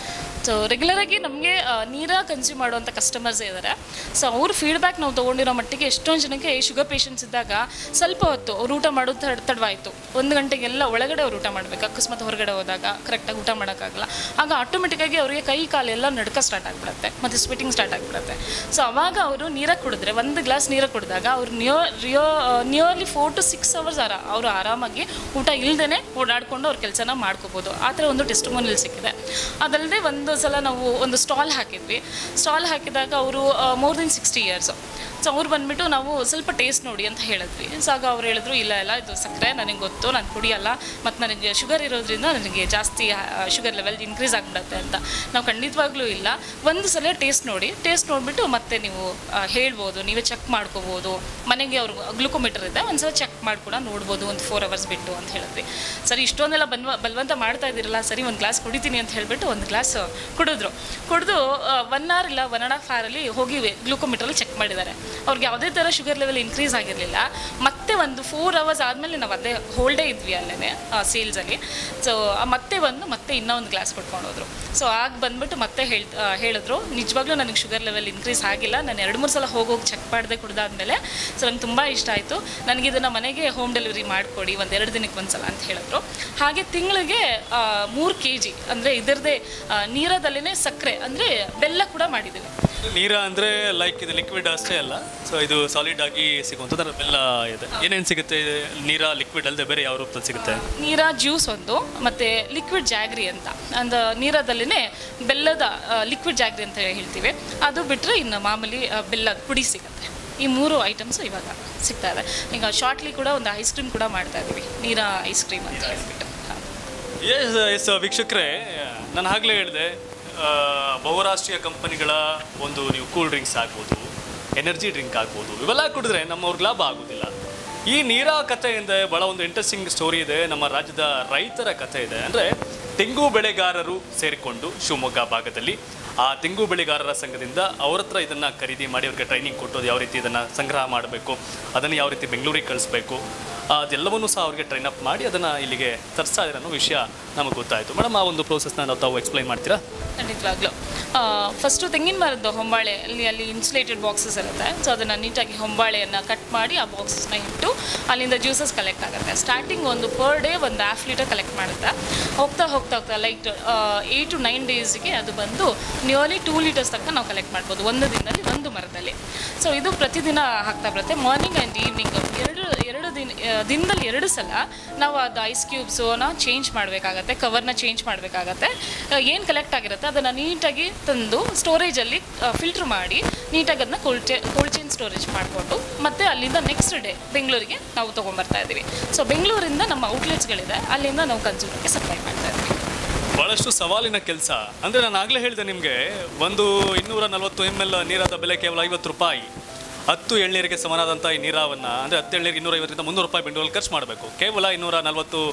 ಸೊ ರೆಗ್ಯುಲರಾಗಿ ನಮಗೆ ನೀರ ಕನ್ಸ್ಯೂಮ್ ಮಾಡುವಂಥ ಕಸ್ಟಮರ್ಸ್ ಇದ್ದಾರೆ ಸೊ ಅವ್ರ ಫೀಡ್ಬ್ಯಾಕ್ ನಾವು ತೊಗೊಂಡಿರೋ ಮಟ್ಟಿಗೆ ಎಷ್ಟೊಂದು ಜನಕ್ಕೆ ಶುಗರ್ ಪೇಷಂಟ್ಸ್ ಇದ್ದಾಗ ಸ್ವಲ್ಪ ಹೊತ್ತು ಅವ್ರು ಊಟ ಮಾಡೋದು ತಡ ತಡವಾಯಿತು ಒಂದು ಗಂಟೆಗೆಲ್ಲ ಒಳಗಡೆ ಅವ್ರು ಊಟ ಮಾಡಬೇಕು ಅಕಸ್ಮಾತ್ ಹೊರಗಡೆ ಹೋದಾಗ ಕರೆಕ್ಟಾಗಿ ಊಟ ಮಾಡೋಕ್ಕಾಗಲ್ಲ ಆಗ ಆಟೋಮೆಟಿಕ್ಕಾಗಿ ಅವರಿಗೆ ಕೈ ಕಾಲೆಲ್ಲ ನಡ್ಕ ಸ್ಟಾರ್ಟ್ ಆಗಿಬಿಡುತ್ತೆ ಮತ್ತು ಸ್ವೆಟಿಂಗ್ ಸ್ಟಾರ್ಟ್ ಆಗಿಬಿಡುತ್ತೆ ಸೊ ಅವಾಗ ಅವರು ನೀರ ಕುಡಿದ್ರೆ ಒಂದು ಗ್ಲಾಸ್ ನೀರು ಕುಡಿದಾಗ ಅವ್ರು ನಿಯೋ ರಿಯೋ nearly four to six hours ಆರ ಅವರು ಆರಾಮಾಗಿ ಊಟ ಇಲ್ಲದೇ ಓಡಾಡಿಕೊಂಡು ಅವ್ರ ಕೆಲಸನ ಮಾಡ್ಕೋಬೋದು ಆ ಥರ ಒಂದು ಟೆಸ್ಟಿಮೋನಿಯಲ್ ಸಿಕ್ಕಿದೆ ಅದಲ್ಲದೆ ಒಂದು ಸಲ ನಾವು ಒಂದು ಸ್ಟಾಲ್ ಹಾಕಿದ್ವಿ ಸ್ಟಾಲ್ ಹಾಕಿದಾಗ ಅವರು more than sixty years so ಅವ್ರು ಬಂದ್ಬಿಟ್ಟು ನಾವು ಸ್ವಲ್ಪ ಟೇಸ್ಟ್ ನೋಡಿ ಅಂತ ಹೇಳಿದ್ವಿ ಸೊ ಆಗ ಅವ್ರು ಹೇಳಿದ್ರು ಇಲ್ಲ ಇಲ್ಲ ಇದು ಸಕ್ಕರೆ ನನಗೆ ಗೊತ್ತು ನಾನು ಕುಡಿಯಲ್ಲ ಮತ್ತು ನನಗೆ ಶುಗರ್ ಇರೋದ್ರಿಂದ ನನಗೆ ಜಾಸ್ತಿ ಶುಗರ್ ಲೆವೆಲ್ ಇನ್ಕ್ರೀಸ್ ಆಗಿಬಿಡುತ್ತೆ ಅಂತ ನಾವು ಖಂಡಿತವಾಗ್ಲೂ ಇಲ್ಲ ಒಂದು ಸಲ ಟೇಸ್ಟ್ ನೋಡಿ ಟೇಸ್ಟ್ ನೋಡಿಬಿಟ್ಟು ಮತ್ತೆ ನೀವು ಆ, ಹೇಳ್ಬೋದು ನೀವೇ ಚೆಕ್ ಮಾಡ್ಕೋಬೋದು ಮನೆಗೆ ಅವ್ರು ಗ್ಲುಕೋಮೀಟರ್ ಇದೆ ಒಂದ್ಸಲ ಚೆಕ್ ಮಾಡಿ ಕೂಡ ನೋಡ್ಬೋದು ಒಂದು ಫೋರ್ ಅವರ್ಸ್ ಬಿಟ್ಟು ಅಂತ ಹೇಳಿದ್ವಿ ಸರಿ ಇಷ್ಟೊಂದೆಲ್ಲ ಬನ್ವ ಬಲವಂತ ಮಾಡ್ತಾ ಇದ್ದೀರಲ್ಲ ಸರಿ ಒಂದು ಗ್ಲಾಸ್ ಕುಡಿತೀನಿ ಅಂತ ಹೇಳಿಬಿಟ್ಟು ಒಂದು ಗ್ಲಾಸ್ ಕುಡಿದ್ರು ಕುಡಿದು ಒನ್ ಅವರ್ ಇಲ್ಲ ಒನ್ ಆ್ಯಂಡ್ ಹಾಫ್ ಅವರಲ್ಲಿ ಹೋಗಿ ಗ್ಲೂಕೋಮೀಟ್ರಲ್ಲಿ ಚೆಕ್ ಮಾಡಿದ್ದಾರೆ ಅವ್ರಿಗೆ ಯಾವುದೇ ಥರ ಶುಗರ್ ಲೆವೆಲ್ ಇನ್ಕ್ರೀಸ್ ಆಗಿರಲಿಲ್ಲ ಮತ್ತೆ ಒಂದು ಫೋರ್ ಅವರ್ಸ್ ಆದಮೇಲೆ ನಾವು ಅದೇ ಹೋಲ್ಡೇ ಇದ್ವಿ ಅಲ್ಲೇ ಸೇಲ್ಸಲ್ಲಿ ಸೊ ಮತ್ತೆ ಬಂದು ಮತ್ತೆ ಇನ್ನೂ ಒಂದು ಗ್ಲಾಸ್ ಕೊಟ್ಕೊಂಡು ಹೋದ್ರು ಸೊ ಆಗ ಬಂದ್ಬಿಟ್ಟು ಮತ್ತೆ ಹೇಳ್ ಆ, ಹೇಳಿದ್ರು ನಿಜವಾಗ್ಲೂ ನನಗೆ ಶುಗರ್ ಲೆವೆಲ್ ಇನ್ಕ್ರೀಸ್ ಆಗಿಲ್ಲ ನಾನು ಎರಡು ಮೂರು ಸಲ ಹೋಗೋಗಿ ಚೆಕ್ ಮಾಡಿದೆ ಕುಡ್ದಾದ್ಮೇಲೆ ಸೊ ನಂಗೆ ತುಂಬ ಇಷ್ಟ ಆಯಿತು ನನಗೆ ಇದನ್ನು ಮನೆಗೆ ಹೋಮ್ ಡೆಲಿವರಿ ಮಾಡಿಕೊಡಿ ಒಂದು ಎರಡು ದಿನಕ್ಕೆ ಒಂದು ಸಲ ಅಂತ ಹೇಳಿದ್ರು ಹಾಗೆ ತಿಂಗಳಿಗೆ ಮೂರು ಕೆ ಜಿ ಅಂದರೆ ಇದರದೇ ನೀರದಲ್ಲೇ ಸಕ್ಕರೆ ಅಂದರೆ ಬೆಲ್ಲ ಕೂಡ ಮಾಡಿದ್ದೀವಿ ನೀರ ಅಂದರೆ ಲೈಕ್ ಇದು ಲಿಕ್ವಿಡ್ ಅಷ್ಟೇ ಅಲ್ಲ ಸೊ ಇದು ಸಾಲಿಡ್ ಆಗಿ ಸಿಗುವಂಥದ್ದು ಅದರ ಬೆಲ್ಲ ಇದೆ ಏನೇನು ಸಿಗುತ್ತೆ ಇದು ನೀರ ಲಿಕ್ವಿಡ್ ಅಲ್ಲದೆ ಬೇರೆ ಯಾವ ರೂಪದಲ್ಲಿ ಸಿಗುತ್ತೆ ನೀರ ಜ್ಯೂಸ್ ಒಂದು ಮತ್ತು ಲಿಕ್ವಿಡ್ ಜಾಗ್ರಿ ಅಂತ ಅಂದ ನೀರದಲ್ಲೇ ಬೆಲ್ಲದ ಲಿಕ್ವಿಡ್ ಜಾಗ್ರಿ ಅಂತ ಹೇಳ್ತೀವಿ ಅದು ಬಿಟ್ಟರೆ ಇನ್ನು ಮಾಮೂಲಿ ಆ, ಬೆಲ್ಲದ ಪುಡಿ ಸಿಗುತ್ತೆ ಈ ಮೂರು ಐಟಮ್ಸ್ ಇವಾಗ ಸಿಗ್ತಾ ಇದೆ ಈಗ ಶಾರ್ಟ್ಲಿ ಕೂಡ ಒಂದು ಐಸ್ ಕ್ರೀಮ್ ಕೂಡ ಮಾಡ್ತಾ ಇದ್ದೀವಿ ನೀರ ಐಸ್ ಕ್ರೀಮ್ ಅಂತ ಹೇಳ್ಬಿಟ್ಟು ಹಾ. ಎಸ್ ಎಸ್ ವೀಕ್ಷಕರೇ ನಾನು ಆಗಲೇ ಹೇಳಿದೆ ಬಹುರಾಷ್ಟ್ರೀಯ ಕಂಪನಿಗಳ ಒಂದು ನೀವು ಕೂಲ್ ಡ್ರಿಂಕ್ಸ್ ಆಗ್ಬೋದು ಎನರ್ಜಿ ಡ್ರಿಂಕ್ ಆಗ್ಬೋದು ಇವೆಲ್ಲ ಕುಡಿದ್ರೆ ನಮ್ಮವ್ರಿಗೆ ಲಾಭ ಆಗೋದಿಲ್ಲ ಈ ನೀರಾ ಕಥೆಯಿಂದ ಭಾಳ ಒಂದು ಇಂಟ್ರೆಸ್ಟಿಂಗ್ ಸ್ಟೋರಿ ಇದೆ ನಮ್ಮ ರಾಜ್ಯದ ರೈತರ ಕಥೆ ಇದೆ ಅಂದರೆ ತೆಂಗು ಬೆಳೆಗಾರರು ಸೇರಿಕೊಂಡು ಶಿವಮೊಗ್ಗ ಭಾಗದಲ್ಲಿ ಆ ತೆಂಗು ಬೆಳೆಗಾರರ ಸಂಘದಿಂದ ಅವ್ರ ಹತ್ರ ಇದನ್ನು ಖರೀದಿ ಮಾಡಿ ಅವ್ರಿಗೆ ಟ್ರೈನಿಂಗ್ ಕೊಟ್ಟೋದು ಯಾವ ರೀತಿ ಇದನ್ನು ಸಂಗ್ರಹ ಮಾಡಬೇಕು ಅದನ್ನು ಯಾವ ರೀತಿ ಬೆಂಗಳೂರಿಗೆ ಕಳಿಸ್ಬೇಕು ಅದೆಲ್ಲವನ್ನೂ ಸಹ ಅವ್ರಿಗೆ ಟ್ರೈನ್ ಅಪ್ ಮಾಡಿ ಅದನ್ನು ಇಲ್ಲಿಗೆ ತರಿಸ್ತಾ ಇದ್ದಾರೆ ಅನ್ನೋ ವಿಷಯ ನಮಗೆ ಗೊತ್ತಾಯಿತು ಮೇಡಮ್ ಆ ಒಂದು ಪ್ರೋಸೆಸ್ನ ನಾವು ತಾವು ಎಕ್ಸ್ಪ್ಲೈನ್ ಮಾಡ್ತೀರಾ ಖಂಡಿತವಾಗ್ಲೂ ಫಸ್ಟು ತೆಂಗಿನ ಮರದ್ದು ಹೊಂಬಾಳೆ ಅಲ್ಲಿ ಅಲ್ಲಿ ಇನ್ಸುಲೇಟೆಡ್ ಬಾಕ್ಸಸ್ ಇರುತ್ತೆ ಸೊ ಅದನ್ನು ನೀಟಾಗಿ ಹೊಂಬಾಳೆಯನ್ನು ಕಟ್ ಮಾಡಿ ಆ ಬಾಕ್ಸಸ್ನ ಇಟ್ಟು ಅಲ್ಲಿಂದ ಜ್ಯೂಸಸ್ ಕಲೆಕ್ಟ್ ಆಗುತ್ತೆ ಸ್ಟಾರ್ಟಿಂಗ್ ಒಂದು ಪರ್ ಡೇ ಒಂದು ಹಾಫ್ ಲೀಟರ್ ಕಲೆಕ್ಟ್ ಮಾಡುತ್ತೆ ಹೋಗ್ತಾ ಹೋಗ್ತಾ ಹೋಗ್ತಾ ಲೈಕ್ ಏಯ್ಟ್ ಟು ನೈನ್ ಡೇಸ್ಗೆ ಅದು ಬಂದು ನಿಯರ್ಲಿ ಟೂ ಲೀಟರ್ಸ್ ತನಕ ನಾವು ಕಲೆಕ್ಟ್ ಮಾಡ್ಬೋದು ಒಂದು ದಿನದಲ್ಲಿ ಒಂದು ಮರದಲ್ಲಿ ಸೊ ಇದು ಪ್ರತಿದಿನ ಹಾಕ್ತಾ ಬರುತ್ತೆ ಮಾರ್ನಿಂಗ್ ಆ್ಯಂಡ್ ಈವ್ನಿಂಗ್ ಎರಡು ಎರಡು ದಿನ ಆ, ದಿನದಲ್ಲಿ ಎರಡು ಸಲ ನಾವು ಅದು ಐಸ್ ಕ್ಯೂಬ್ಸನ್ನ ಚೇಂಜ್ ಮಾಡಬೇಕಾಗತ್ತೆ ಕವರ್ನ ಚೇಂಜ್ ಮಾಡಬೇಕಾಗತ್ತೆ ಏನು ಕಲೆಕ್ಟ್ ಆಗಿರುತ್ತೆ ಅದನ್ನು ನೀಟಾಗಿ ತಂದು ಸ್ಟೋರೇಜಲ್ಲಿ ಫಿಲ್ಟ್ರ್ ಮಾಡಿ ನೀಟಾಗಿ ಅದನ್ನ ಕೋಲ್ಡ್ ಚೇ ಕೋಲ್ಡ್ ಚೈನ್ ಸ್ಟೋರೇಜ್ ಮಾಡಿಕೊಂಡು ಮತ್ತೆ ಅಲ್ಲಿಂದ ನೆಕ್ಸ್ಟ್ ಡೇ ಬೆಂಗಳೂರಿಗೆ ನಾವು ತೊಗೊಂಬರ್ತಾ ಇದ್ದೀವಿ ಸೊ ಬೆಂಗಳೂರಿಂದ ನಮ್ಮ ಔಟ್ಲೆಟ್ಸ್ಗಳಿದೆ ಅಲ್ಲಿಂದ ನಾವು ಕನ್ಸ್ಯೂಮರ್ಗೆ ಸಪ್ಲೈ ಮಾಡ್ತಾ ಇದ್ದೀವಿ ಭಾಳಷ್ಟು ಸವಾಲಿನ ಕೆಲಸ ಅಂದರೆ ನಾನು ಆಗಲೇ ಹೇಳಿದೆ ನಿಮಗೆ ಒಂದು ಇನ್ನೂರ ನಲವತ್ತು ಎಮ್ ಎಲ್ ನೀರಾದ ಬೆಲೆ ಕೇವಲ ಐವತ್ತು ರೂಪಾಯಿ ಹತ್ತು ಎಳ್ನೀರಿಗೆ ಸಮನಾದಂಥ ಈ ನೀರಾವನ್ನು ಅಂದರೆ ಹತ್ತು ಎಳ್ನೀರಿಗೆ ಇನ್ನೂರೈವತ್ತರಿಂದ ಮುನ್ನೂರು ರೂಪಾಯಿ ಬೆಂಗಳೂರಲ್ಲಿ ಖರ್ಚು ಮಾಡಬೇಕು ಕೇವಲ ಇನ್ನೂರ ನಲವತ್ತು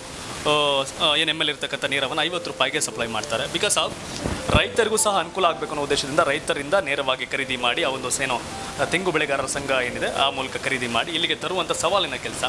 ಏನು ಎಮ್ ಎಲ್ ಇರ್ತಕ್ಕಂಥ ನೀರವನ್ನು ಐವತ್ತು ರೂಪಾಯಿಗೆ ಸಪ್ಲೈ ಮಾಡ್ತಾರೆ ಬಿಕಾಸ್ ಆಫ್ ರೈತರಿಗೂ ಸಹ ಅನುಕೂಲ ಆಗಬೇಕು ಅನ್ನೋ ಉದ್ದೇಶದಿಂದ ರೈತರಿಂದ ನೇರವಾಗಿ ಖರೀದಿ ಮಾಡಿ ಆ ಒಂದು ಏನೋ ತೆಂಗು ಬೆಳೆಗಾರರ ಸಂಘ ಏನಿದೆ ಆ ಮೂಲಕ ಖರೀದಿ ಮಾಡಿ ಇಲ್ಲಿಗೆ ತರುವಂಥ ಸವಾಲಿನ ಕೆಲಸ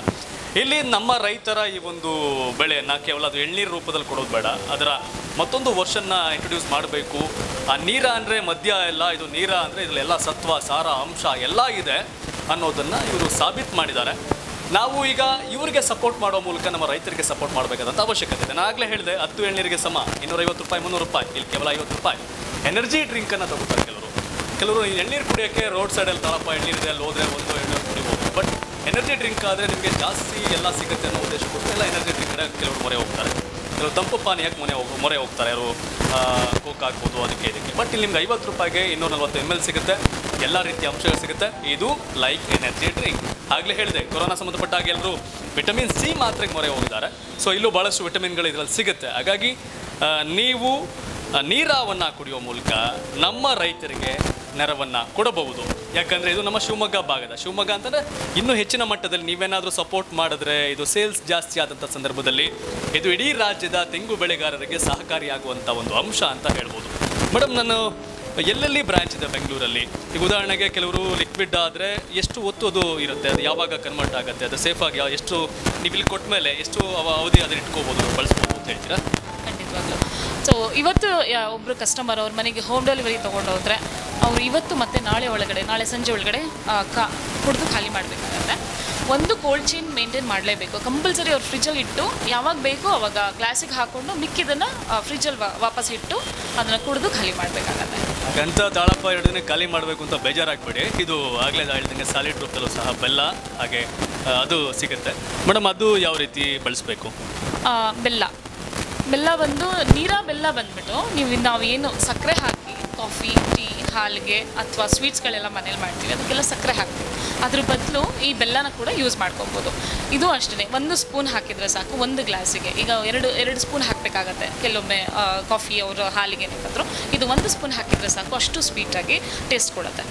ಇಲ್ಲಿ ನಮ್ಮ ರೈತರ ಈ ಒಂದು ಬೆಳೆಯನ್ನು ಕೇವಲ ಅದು ಎಳ್ನೀರು ರೂಪದಲ್ಲಿ ಕೊಡೋದು ಬೇಡ ಅದರ ಮತ್ತೊಂದು ವರ್ಷನ್ನ ಇಂಟ್ರೊಡ್ಯೂಸ್ ಮಾಡಬೇಕು ಆ ನೀರ ಅಂದರೆ ಮದ್ಯ ಎಲ್ಲ ಇದು ನೀರ ಅಂದರೆ ಇದರಲ್ಲೆಲ್ಲ ಸತ್ವ ಸಾರ ಅಂಶ ಎಲ್ಲ ಇದೆ ಅನ್ನೋದನ್ನು ಇವರು ಸಾಬೀತು ಮಾಡಿದ್ದಾರೆ ನಾವು ಈಗ ಇವರಿಗೆ ಸಪೋರ್ಟ್ ಮಾಡೋ ಮೂಲಕ ನಮ್ಮ ರೈತರಿಗೆ ಸಪೋರ್ಟ್ ಮಾಡಬೇಕಾದಂಥ ಅವಶ್ಯಕತೆ ಇದೆ ನಾನು ಆಗಲೇ ಹೇಳಿದೆ ಹತ್ತು ಎಳ್ನೀರಿಗೆ ಸಮ ಇನ್ನೂರೈವತ್ತು ರೂಪಾಯಿ ಮುನ್ನೂರು ರೂಪಾಯಿ ಇಲ್ಲಿ ಕೇವಲ ಐವತ್ತು ರೂಪಾಯಿ ಎನರ್ಜಿ ಡ್ರಿಂಕನ್ನು ತಗೋತಾರೆ ಕೆಲವರು ಕೆಲವರು ಈ ಎಳ್ನೀರು ಕುಡಿಯೋಕ್ಕೆ ರೋಡ್ ಸೈಡಲ್ಲಿ ತಳಪ ಎಳ್ನೀರಿದೆ ಅಲ್ಲಿ ಹೋದ್ರೆ ಒಂದು ಎಳ್ನೀರು ಕುಡಿಬೋದು ಬಟ್ ಎನರ್ಜಿ ಡ್ರಿಂಕ್ ಆದರೆ ನಿಮಗೆ ಜಾಸ್ತಿ ಎಲ್ಲ ಸಿಗುತ್ತೆ ಅನ್ನೋ ಉದ್ದೇಶಕ್ಕೋಸ್ಕರ ಎಲ್ಲ ಎನರ್ಜಿ ಡ್ರಿಂಕ್ ಕಡೆ ಕೆಲವರು ಮೊರೆ ಹೋಗ್ತಾರೆ ಕೆಲವರು ತಂಪು ಪಾನೀಯಕ್ಕೆ ಮೊನೆ ಹೋಗಿ ಮೊರೆ ಹೋಗ್ತಾರೆ ಯಾರು ಕೋಕ್ ಹಾಕ್ಬೋದು ಅದಕ್ಕೆ ಇದಕ್ಕೆ ಬಟ್ ಇಲ್ಲಿ ನಿಮ್ಗೆ ಐವತ್ತು ರೂಪಾಯಿಗೆ ಇನ್ನೂರ ನಲ್ವತ್ತು ಎಮ್ ಎಲ್ ಸಿಗುತ್ತೆ ಎಲ್ಲ ರೀತಿಯ ಅಂಶಗಳು ಸಿಗುತ್ತೆ ಇದು ಲೈಕ್ ಎನರ್ಜಿ ಡ್ರಿಂಕ್ ಆಗಲೇ ಹೇಳಿದೆ ಕೊರೋನಾ ಸಂಬಂಧಪಟ್ಟಾಗ ಎಲ್ಲರೂ ವಿಟಮಿನ್ ಸಿ ಮಾತ್ರೆಗೆ ಮೊರೆ ಹೋಗಿದ್ದಾರೆ ಸೊ ಇಲ್ಲೂ ಭಾಳಷ್ಟು ವಿಟಮಿನ್ಗಳು ಇದರಲ್ಲಿ ಸಿಗುತ್ತೆ ಹಾಗಾಗಿ ಆ, ನೀವು ಆ, ನೀರಾವನ್ನು ಕುಡಿಯೋ ಮೂಲಕ ನಮ್ಮ ರೈತರಿಗೆ ನೆರವನ್ನು ಕೊಡಬಹುದು ಯಾಕಂದರೆ ಇದು ನಮ್ಮ ಶಿವಮೊಗ್ಗ ಭಾಗದ ಶಿವಮೊಗ್ಗ ಅಂತಂದರೆ ಇನ್ನೂ ಹೆಚ್ಚಿನ ಮಟ್ಟದಲ್ಲಿ ನೀವೇನಾದರೂ ಸಪೋರ್ಟ್ ಮಾಡಿದ್ರೆ ಇದು ಸೇಲ್ಸ್ ಜಾಸ್ತಿ ಆದಂಥ ಸಂದರ್ಭದಲ್ಲಿ ಇದು ಇಡೀ ರಾಜ್ಯದ ತೆಂಗು ಬೆಳೆಗಾರರಿಗೆ ಸಹಕಾರಿಯಾಗುವಂಥ ಒಂದು ಅಂಶ ಅಂತ ಹೇಳ್ಬೋದು ಮೇಡಮ್ ನಾನು ಎಲ್ಲೆಲ್ಲಿ ಬ್ರಾಂಚ್ ಇದೆ ಬೆಂಗಳೂರಲ್ಲಿ ಈಗ ಉದಾಹರಣೆಗೆ ಕೆಲವರು ಲಿಕ್ವಿಡ್ ಆದರೆ ಎಷ್ಟು ಹೊತ್ತು ಅದು ಇರುತ್ತೆ ಅದು ಯಾವಾಗ ಕನ್ವರ್ಟ್ ಆಗುತ್ತೆ ಅದು ಸೇಫಾಗಿ ಎಷ್ಟು ನೀವು ಇಲ್ಲಿ ಕೊಟ್ಟ ಮೇಲೆ ಎಷ್ಟು ಅವ- ಅವಧಿ ಅದನ್ನ ಇಟ್ಕೋಬೋದು ಬಳಸ್ಬೋದು ಅಂತ ಹೇಳ್ತೀರಾ ಖಂಡಿತವಾಗ್ಲೂ ಸೊ ಇವತ್ತು ಯಾ- ಒಬ್ರು ಕಸ್ಟಮರ್ ಅವ್ರ ಮನೆಗೆ ಹೋಮ್ ಡೆಲಿವರಿ ತೊಗೊಂಡು ಹೋದ್ರೆ ಅವ್ರು ಇವತ್ತು ಮತ್ತೆ ನಾಳೆ ಒಳಗಡೆ ನಾಳೆ ಸಂಜೆ ಒಳಗಡೆ ಆ, ಕಾ ಕುಡಿದು ಖಾಲಿ ಮಾಡಬೇಕಾಗತ್ತೆ ಒಂದು ಕೋಲ್ಡ್ ಚೈನ್ ಮೇಂಟೈನ್ ಮಾಡಲೇಬೇಕು ಕಂಪಲ್ಸರಿ ಅವ್ರು ಫ್ರಿಜ್ಜಲ್ಲಿ ಇಟ್ಟು ಯಾವಾಗ ಬೇಕೋ ಅವಾಗ ಗ್ಲಾಸಿಗೆ ಹಾಕ್ಕೊಂಡು ಮಿಕ್ಕಿದ್ದನ್ನು ಫ್ರಿಜ್ಜಲ್ಲಿ ವಾಪಸ್ ಇಟ್ಟು ಅದನ್ನು ಕುಡಿದು ಖಾಲಿ ಮಾಡಬೇಕಾಗತ್ತೆ ಹಾಗಂತ ತಾಳಪ್ಪ ಎರಡನೇ ಖಾಲಿ ಮಾಡಬೇಕು ಅಂತ ಬೇಜಾರಾಗಬೇಡಿ ಇದು ಆಗಲೇ ಹೇಳ್ದಂಗೆ ಸಾಲಿಡ್ ರೂಪದಲ್ಲೂ ಸಹ ಬೆಲ್ಲ ಹಾಗೆ ಆ, ಅದು ಸಿಗುತ್ತೆ ಮೇಡಮ್ ಅದು ಯಾವ ರೀತಿ ಬಳಸಬೇಕು ಆ, ಬೆಲ್ಲ ಬೆಲ್ಲ ಬಂದು ನೀರ ಬೆಲ್ಲ ಬಂದ್ಬಿಟ್ಟು ನೀವು ನಾವು ಏನು ಸಕ್ಕರೆ ಹಾಕಿ ಕಾಫಿ ಟೀ ಹಾಲಿಗೆ ಅಥವಾ ಸ್ವೀಟ್ಸ್ಗಳೆಲ್ಲ ಮನೇಲಿ ಮಾಡ್ತೀವಿ ಅದಕ್ಕೆಲ್ಲ ಸಕ್ಕರೆ ಹಾಕ್ತೀವಿ ಅದ್ರ ಬದಲು ಈ ಬೆಲ್ಲನ ಕೂಡ ಯೂಸ್ ಮಾಡ್ಕೊಬೋದು ಇದು ಅಷ್ಟೇ ಒಂದು ಸ್ಪೂನ್ ಹಾಕಿದರೆ ಸಾಕು ಒಂದು ಗ್ಲಾಸಿಗೆ ಈಗ ಎರಡು ಎರಡು ಸ್ಪೂನ್ ಹಾಕಬೇಕಾಗತ್ತೆ ಕೆಲವೊಮ್ಮೆ ಕಾಫಿ ಅವರು ಹಾಲಿಗೆ ಏನಾದ್ರು ಇದು ಒಂದು ಸ್ಪೂನ್ ಹಾಕಿದರೆ ಸಾಕು ಅಷ್ಟು ಸ್ವೀಟಾಗಿ ಟೇಸ್ಟ್ ಕೊಡುತ್ತೆ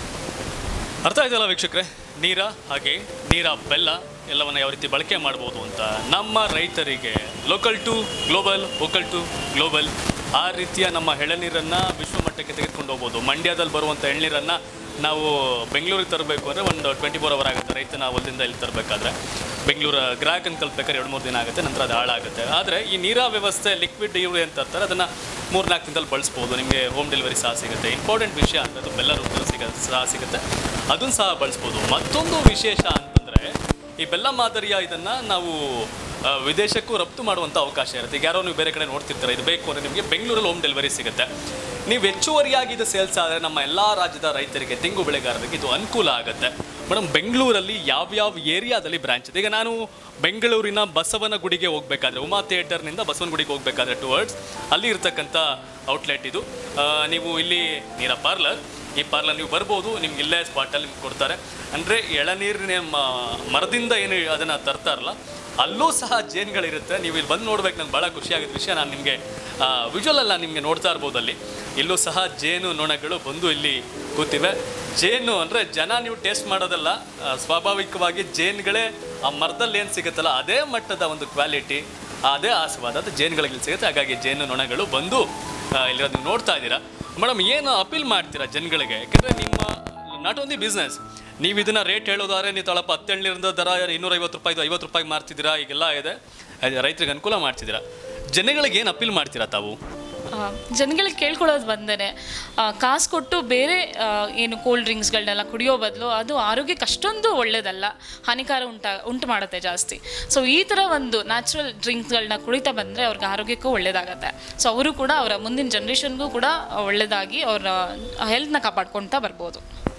ಅರ್ಥ ಆಯ್ತಲ್ಲ ವೀಕ್ಷಕರೇ ನೀರ ಹಾಗೆ ನೀರ ಬೆಲ್ಲ ಎಲ್ಲವನ್ನ ಯಾವ ರೀತಿ ಬಳಕೆ ಮಾಡ್ಬೋದು ಅಂತ ನಮ್ಮ ರೈತರಿಗೆ local to global vocal to global ಆ ರೀತಿಯ ನಮ್ಮ ಎಳನೀರನ್ನು ವಿಶ್ವಮಟ್ಟಕ್ಕೆ ತೆಗೆದುಕೊಂಡು ಹೋಗ್ಬೋದು ಮಂಡ್ಯದಲ್ಲಿ ಬರುವಂಥ ಎಳ್ನೀರನ್ನು ನಾವು ಬೆಂಗಳೂರಿಗೆ ತರಬೇಕು ಅಂದರೆ ಒಂದು ಟ್ವೆಂಟಿ ಫೋರ್ ಅವರ್ ಆಗುತ್ತೆ ರೈತನ ಹೊಲದಿಂದ ಇಲ್ಲಿ ತರಬೇಕಾದ್ರೆ ಬೆಂಗಳೂರು ಗ್ರಾಹಕನ ಕಲ್ಬೇಕಾದ್ರೆ ಎರಡು ಮೂರು ದಿನ ಆಗುತ್ತೆ ನಂತರ ಅದು ಹಾಳಾಗುತ್ತೆ ಆದರೆ ಈ ನೀರ ವ್ಯವಸ್ಥೆ ಲಿಕ್ವಿಡ್ ಇವರು ಏನು ತರ್ತಾರೆ ಅದನ್ನು ಮೂರು ನಾಲ್ಕು ದಿನದಲ್ಲಿ ಬಳಸ್ಬೋದು ನಿಮಗೆ ಹೋಮ್ ಡೆಲಿವರಿ ಸಹ ಸಿಗುತ್ತೆ ಇಂಪಾರ್ಟೆಂಟ್ ವಿಷಯ ಅಂದರೆ ಅದು ಬೆಲ್ಲ ರೂಪದಲ್ಲಿ ಸಿಗ ಸಹ ಸಿಗುತ್ತೆ ಅದನ್ನು ಸಹ ಬಳಸ್ಬೋದು ಮತ್ತೊಂದು ವಿಶೇಷ ಅಂತಂದರೆ ಈ ಬೆಲ್ಲ ಮಾದರಿಯ ಇದನ್ನು ನಾವು ಆ, ವಿದೇಶಕ್ಕೂ ರಫ್ತು ಮಾಡುವಂಥ ಅವಕಾಶ ಇರುತ್ತೆ ಈಗ ಯಾರೋ ನೀವು ಬೇರೆ ಕಡೆ ನೋಡ್ತಿರ್ತಾರೆ ಇದು ಬೇಕು ಅಂದರೆ ನಿಮಗೆ ಬೆಂಗಳೂರಲ್ಲಿ ಹೋಮ್ ಡೆಲಿವರಿ ಸಿಗುತ್ತೆ ನೀವು ಹೆಚ್ಚುವರಿಯಾಗಿ ಇದು ಸೇಲ್ಸ್ ಆದರೆ ನಮ್ಮ ಎಲ್ಲ ರಾಜ್ಯದ ರೈತರಿಗೆ ತೆಂಗು ಬೆಳೆಗಾರರಿಗೆ ಇದು ಅನುಕೂಲ ಆಗುತ್ತೆ ಮೇಡಮ್ ಬೆಂಗಳೂರಲ್ಲಿ ಯಾವ್ಯಾವ ಏರಿಯಾದಲ್ಲಿ ಬ್ರಾಂಚ್ ಇದೆ ಈಗ ನಾನು ಬೆಂಗಳೂರಿನ ಬಸವನಗುಡಿಗೆ ಹೋಗಬೇಕಾದ್ರೆ ಉಮಾ ಥಿಯೇಟರ್ನಿಂದ ಬಸವನಗುಡಿಗೆ ಹೋಗಬೇಕಾದ್ರೆ ಟುವರ್ಡ್ಸ್ ಅಲ್ಲಿ ಇರ್ತಕ್ಕಂಥ ಔಟ್ಲೆಟ್ ಇದು ಆ, ನೀವು ಇಲ್ಲಿ ನೀರ ಪಾರ್ಲರ್ ಈ ಪಾರ್ಲರ್ ನೀವು ಬರ್ಬೋದು ನಿಮ್ಗೆ ಇಲ್ಲೇ ಸ್ಪಾಟಲ್ಲಿ ನಿಮ್ಗೆ ಕೊಡ್ತಾರೆ ಅಂದರೆ ಎಳನೀರಿನ ಮ- ಮರದಿಂದ ಏನು ಅದನ್ನು ತರ್ತಾರಲ್ಲ ಅಲ್ಲೂ ಸಹ ಜೇನುಗಳಿರುತ್ತೆ ನೀವು ಇಲ್ಲಿ ಬಂದು ನೋಡ್ಬೇಕು ನಂಗೆ ಭಾಳ ಖುಷಿಯಾಗಿದ್ದ ವಿಷಯ ನಾನು ನಿಮಗೆ ವಿಜುವಲ್ ಅಲ್ಲ ನಿಮಗೆ ನೋಡ್ತಾ ಇರ್ಬೋದು ಅಲ್ಲಿ ಇಲ್ಲೂ ಸಹ ಜೇನು ನೊಣಗಳು ಬಂದು ಇಲ್ಲಿ ಕೂತಿವೆ ಜೇನು ಅಂದರೆ ಜನ ನೀವು ಟೇಸ್ಟ್ ಮಾಡೋದಲ್ಲ ಆ, ಸ್ವಾಭಾವಿಕವಾಗಿ ಜೇನುಗಳೇ ಆ ಮರದಲ್ಲಿ ಏನು ಸಿಗುತ್ತಲ್ಲ ಅದೇ ಮಟ್ಟದ ಒಂದು ಕ್ವಾಲಿಟಿ ಅದೇ ಆಸ್ವಾದ ಜೇನುಗಳಿಗೆ ಇಲ್ಲಿ ಸಿಗುತ್ತೆ ಹಾಗಾಗಿ ಜೇನು ನೊಣಗಳು ಬಂದು ಆ, ಇಲ್ಲಿ ನೀವು ನೋಡ್ತಾ ಇದ್ದೀರಾ ಮೇಡಮ್ ಏನು ಅಪೀಲ್ ಮಾಡ್ತೀರಾ ಜನಗಳಿಗೆ ಯಾಕೆಂದರೆ ನಿಮ್ಮ ನಾಟ್ ಓನ್ಲಿ ಬಿಸ್ನೆಸ್ ನೀವು ಇದನ್ನ ರೇಟ್ ಹೇಳೋದಾದ್ರೆ ನೀವು ತಳಪ ಹತ್ತೆಳ್ನೀರಿಂದ ದರ ಇನ್ನೂರೈವತ್ತು ರೂಪಾಯಿದು ಐವತ್ತು ರೂಪಾಯಿಗೆ ಮಾರ್ತಿದ್ದೀರಾ ಈಗೆಲ್ಲ ಇದೆ ಅದು ರೈತರಿಗೆ ಅನುಕೂಲ ಮಾಡ್ತಿದ್ದೀರಾ ಜನಗಳಿಗೆ ಏನು ಅಪೀಲ್ ಮಾಡ್ತೀರಾ ತಾವು ಆ, ಜನಗಳಿಗೆ ಕೇಳ್ಕೊಳ್ಳೋದು ಬಂದೇ ಕಾಸು ಕೊಟ್ಟು ಬೇರೆ ಆ, ಏನು ಕೋಲ್ಡ್ ಡ್ರಿಂಕ್ಸ್ಗಳನ್ನೆಲ್ಲ ಕುಡಿಯೋ ಬದಲು ಅದು ಆರೋಗ್ಯಕ್ಕೆ ಅಷ್ಟೊಂದು ಒಳ್ಳೆಯದಲ್ಲ ಹಾನಿಕಾರ ಉಂಟ ಉಂಟು ಮಾಡುತ್ತೆ ಜಾಸ್ತಿ ಸೊ ಈ ಥರ ಒಂದು ನ್ಯಾಚುರಲ್ ಡ್ರಿಂಕ್ಸ್ಗಳನ್ನ ಕುಡಿತಾ ಬಂದರೆ ಅವ್ರಿಗೆ ಆರೋಗ್ಯಕ್ಕೂ ಒಳ್ಳೆಯದಾಗತ್ತೆ ಸೊ ಅವರು ಕೂಡ ಅವರ ಮುಂದಿನ ಜನ್ರೇಷನ್ಗೂ ಕೂಡ ಒಳ್ಳೆಯದಾಗಿ ಅವರ ಹೆಲ್ತ್ನ ಕಾಪಾಡ್ಕೊಳ್ತಾ ಬರ್ಬೋದು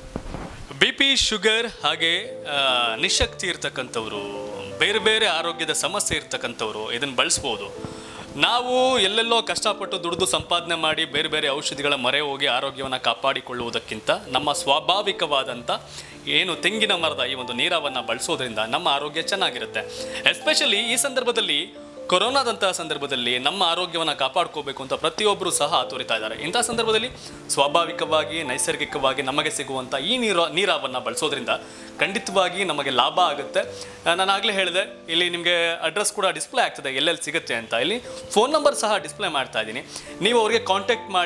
ಬಿ ಪಿ ಶುಗರ್ ಹಾಗೆ ಆ, ನಿಶಕ್ತಿ ಇರ್ತಕ್ಕಂಥವ್ರು ಬೇರೆ ಬೇರೆ ಆರೋಗ್ಯದ ಸಮಸ್ಯೆ ಇರ್ತಕ್ಕಂಥವ್ರು ಇದನ್ನು ಬಳಸ್ಬೋದು ನಾವು ಎಲ್ಲೆಲ್ಲೋ ಕಷ್ಟಪಟ್ಟು ದುಡಿದು ಸಂಪಾದನೆ ಮಾಡಿ ಬೇರೆ ಬೇರೆ ಔಷಧಿಗಳ ಮೊರೆ ಹೋಗಿ ಆರೋಗ್ಯವನ್ನು ಕಾಪಾಡಿಕೊಳ್ಳುವುದಕ್ಕಿಂತ ನಮ್ಮ ಸ್ವಾಭಾವಿಕವಾದಂಥ ಏನು ತೆಂಗಿನ ಮರದ ಈ ಒಂದು ನೀರವನ್ನು ಬಳಸೋದ್ರಿಂದ ನಮ್ಮ ಆರೋಗ್ಯ ಚೆನ್ನಾಗಿರುತ್ತೆ ಎಸ್ಪೆಷಲಿ ಈ ಸಂದರ್ಭದಲ್ಲಿ ಕೊರೋನಾದಂತಹ ಸಂದರ್ಭದಲ್ಲಿ ನಮ್ಮ ಆರೋಗ್ಯವನ್ನು ಕಾಪಾಡ್ಕೋಬೇಕು ಅಂತ ಪ್ರತಿಯೊಬ್ಬರು ಸಹ ತೋರಿತಾ ಇದ್ದಾರೆ ಇಂಥ ಸಂದರ್ಭದಲ್ಲಿ ಸ್ವಾಭಾವಿಕವಾಗಿ ನೈಸರ್ಗಿಕವಾಗಿ ನಮಗೆ ಸಿಗುವಂಥ ಈ ನೀರು ನೀರಾವನ್ನು ಬಳಸೋದ್ರಿಂದ ಖಂಡಿತವಾಗಿ ನಮಗೆ ಲಾಭ ಆಗುತ್ತೆ ಆ, ನಾನು ಆಗಲೇ ಹೇಳಿದೆ ಇಲ್ಲಿ ನಿಮಗೆ ಅಡ್ರೆಸ್ ಕೂಡ ಡಿಸ್ಪ್ಲೇ ಆಗ್ತದೆ ಎಲ್ಲೆಲ್ಲಿ ಸಿಗುತ್ತೆ ಅಂತ ಇಲ್ಲಿ ಫೋನ್ ನಂಬರ್ ಸಹ ಡಿಸ್ಪ್ಲೇ ಮಾಡ್ತಾ ಇದ್ದೀನಿ ನೀವು ಅವರಿಗೆ ಕಾಂಟ್ಯಾಕ್ಟ್ ಮಾಡಿ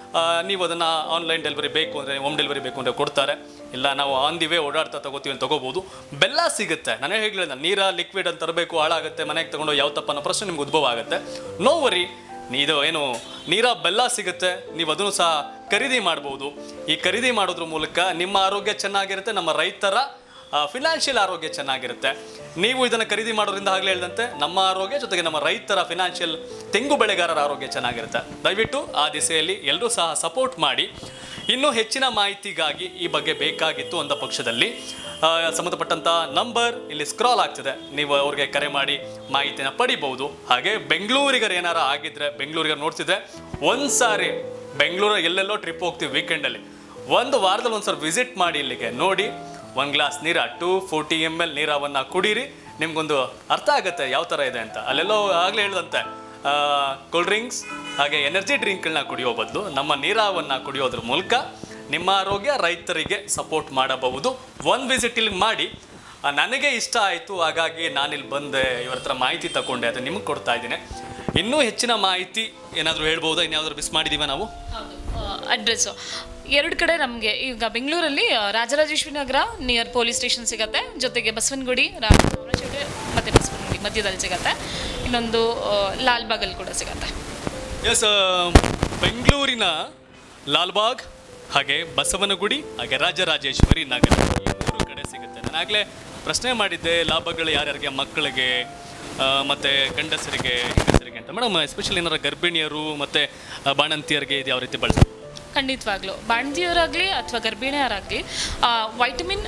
ಆ, ನೀವು ಅದನ್ನು ಆನ್ಲೈನ್ ಡೆಲಿವರಿ ಬೇಕು ಅಂದರೆ ಹೋಮ್ ಡೆಲಿವರಿ ಬೇಕು ಅಂದರೆ ಕೊಡ್ತಾರೆ ಇಲ್ಲ ನಾವು ಆನ್ ದಿ ವೇ ಓಡಾಡ್ತಾ ತಗೋತೀವಿ ಅಂತ ತಗೋಬೋದು ಬೆಲ್ಲ ಸಿಗುತ್ತೆ ನಾನೇ ಹೇಳಿಲ್ಲ ನೀರ ಲಿಕ್ವಿಡ್ ಅಂತ ತರಬೇಕು ಹಾಳಾಗುತ್ತೆ ಮನೆಗೆ ತಗೊಂಡು ಯಾವ ತಪ್ಪ ಅನ್ನೋ ಪ್ರಶ್ನೆ ನಿಮ್ಗೆ ಉದ್ಭವ ಆಗುತ್ತೆ ನೋ ವರಿ ಇದು ಏನು ನೀರ ಬೆಲ್ಲ ಸಿಗುತ್ತೆ ನೀವು ಅದನ್ನು ಸಹ ಖರೀದಿ ಮಾಡ್ಬೋದು ಈ ಖರೀದಿ ಮಾಡೋದ್ರ ಮೂಲಕ ನಿಮ್ಮ ಆರೋಗ್ಯ ಚೆನ್ನಾಗಿರುತ್ತೆ ನಮ್ಮ ರೈತರ ಫಿನಾನ್ಷಿಯಲ್ ಆರೋಗ್ಯ ಚೆನ್ನಾಗಿರುತ್ತೆ ನೀವು ಇದನ್ನು ಖರೀದಿ ಮಾಡೋದ್ರಿಂದ ಆಗಲೇ ಹೇಳಿದಂತೆ ನಮ್ಮ ಆರೋಗ್ಯ ಜೊತೆಗೆ ನಮ್ಮ ರೈತರ ಫಿನಾನ್ಷಿಯಲ್ ತೆಂಗು ಬೆಳೆಗಾರರ ಆರೋಗ್ಯ ಚೆನ್ನಾಗಿರುತ್ತೆ ದಯವಿಟ್ಟು ಆ ದಿಸೆಯಲ್ಲಿ ಎಲ್ಲರೂ ಸಹ ಸಪೋರ್ಟ್ ಮಾಡಿ ಇನ್ನೂ ಹೆಚ್ಚಿನ ಮಾಹಿತಿಗಾಗಿ ಈ ಬಗ್ಗೆ ಬೇಕಾಗಿತ್ತು ಅಂದ ಪಕ್ಷದಲ್ಲಿ ಆ, ಸಂಬಂಧಪಟ್ಟಂತ ನಂಬರ್ ಇಲ್ಲಿ ಸ್ಕ್ರಾಲ್ ಆಗ್ತಿದೆ ನೀವು ಅವ್ರಿಗೆ ಕರೆ ಮಾಡಿ ಮಾಹಿತಿನ ಪಡಿಬಹುದು ಹಾಗೆ ಬೆಂಗಳೂರಿಗರು ಏನಾರ ಆಗಿದ್ರೆ ಬೆಂಗಳೂರಿಗರು ನೋಡ್ತಿದ್ರೆ ಒಂದ್ಸಾರಿ ಬೆಂಗಳೂರು ಎಲ್ಲೆಲ್ಲೋ ಟ್ರಿಪ್ ಹೋಗ್ತೀವಿ ವೀಕೆಂಡಲ್ಲಿ ಒಂದು ವಾರದಲ್ಲಿ ಒಂದ್ಸಲ ವಿಸಿಟ್ ಮಾಡಿ ಇಲ್ಲಿಗೆ ನೋಡಿ ಒಂದು ಗ್ಲಾಸ್ ನೀರ ಟೂ ಫೋರ್ಟಿ ಎಮ್ ಎಲ್ ನೀರವನ್ನು ಕುಡೀರಿ ನಿಮ್ಗೊಂದು ಅರ್ಥ ಆಗುತ್ತೆ ಯಾವ ಥರ ಇದೆ ಅಂತ ಅಲ್ಲೆಲ್ಲೋ ಆಗಲೇ ಹೇಳ್ದಂತೆ ಕೋಲ್ಡ್ ಡ್ರಿಂಕ್ಸ್ ಹಾಗೆ ಎನರ್ಜಿ ಡ್ರಿಂಕ್ಗಳನ್ನ ಕುಡಿಯೋ ಬದಲು ನಮ್ಮ ನೀರಾವನ್ನು ಕುಡಿಯೋದ್ರ ಮೂಲಕ ನಿಮ್ಮ ಆರೋಗ್ಯ ರೈತರಿಗೆ ಸಪೋರ್ಟ್ ಮಾಡಬಹುದು ಒಂದು ವಿಸಿಟ್ ಇಲ್ಲಿ ಮಾಡಿ ಆ, ನನಗೆ ಇಷ್ಟ ಆಯಿತು ಹಾಗಾಗಿ ನಾನಿಲ್ಲಿ ಬಂದೆ ಇವ್ರ ಹತ್ರ ಮಾಹಿತಿ ತಗೊಂಡೆ ಅದು ನಿಮಗೆ ಕೊಡ್ತಾ ಇದ್ದೀನಿ ಇನ್ನೂ ಹೆಚ್ಚಿನ ಮಾಹಿತಿ ಏನಾದರೂ ಹೇಳ್ಬೋದಾ ಇನ್ಯಾವುದಾದ್ರು ಮಿಸ್ ಮಾಡಿದ್ದೀವ ನಾವು ಹೌದು ಅಡ್ರೆಸ್ಸು ಎರಡು ಕಡೆ ನಮಗೆ ಈಗ ಬೆಂಗಳೂರಲ್ಲಿ ಆ, Rajarajeshwari Nagar near police station ಸಿಗುತ್ತೆ ಜೊತೆಗೆ ಬಸವನಗುಡಿ ರಾಮಚೌಡೆ ಮತ್ತು ಬಸವನಗುಡಿ ಮಧ್ಯದಲ್ಲಿ ಸಿಗುತ್ತೆ ಇನ್ನೊಂದು ಆ, ಲಾಲ್ಬಾಗಲ್ಲಿ ಕೂಡ ಸಿಗುತ್ತೆ ಎಸ್ ಬೆಂಗಳೂರಿನ ಲಾಲ್ಬಾಗ್ ಹಾಗೆ ಬಸವನಗುಡಿ ಹಾಗೆ ರಾಜರಾಜೇಶ್ವರಿ ನಗರ ಈ ಮೂರು ಕಡೆ ಸಿಗುತ್ತೆ ನಾನು ಆಗಲೇ ಪ್ರಶ್ನೆ ಮಾಡಿದ್ದೆ ಲಾಭಗಳು ಯಾರ್ಯಾರಿಗೆ ಮಕ್ಕಳಿಗೆ ಆ, ಮತ್ತೆ ಗಂಡಸರಿಗೆ ಹೆಂಗಸರಿಗೆ ಅಂತ ಮೇಡಮ್ ಎಸ್ಪೆಷಲಿ ಏನಾರ ಗರ್ಭಿಣಿಯರು ಮತ್ತೆ ಆ, ಬಾಣಂತಿಯರಿಗೆ ಇದು ಯಾವ ರೀತಿ ಬಳಸ್ಬೋದು ಖಂಡಿತವಾಗ್ಲೂ ಬಾಣಂತಿಯವರಾಗಲಿ ಅಥವಾ ಗರ್ಭಿಣಿಯರಾಗಲಿ ವೈಟಮಿನ್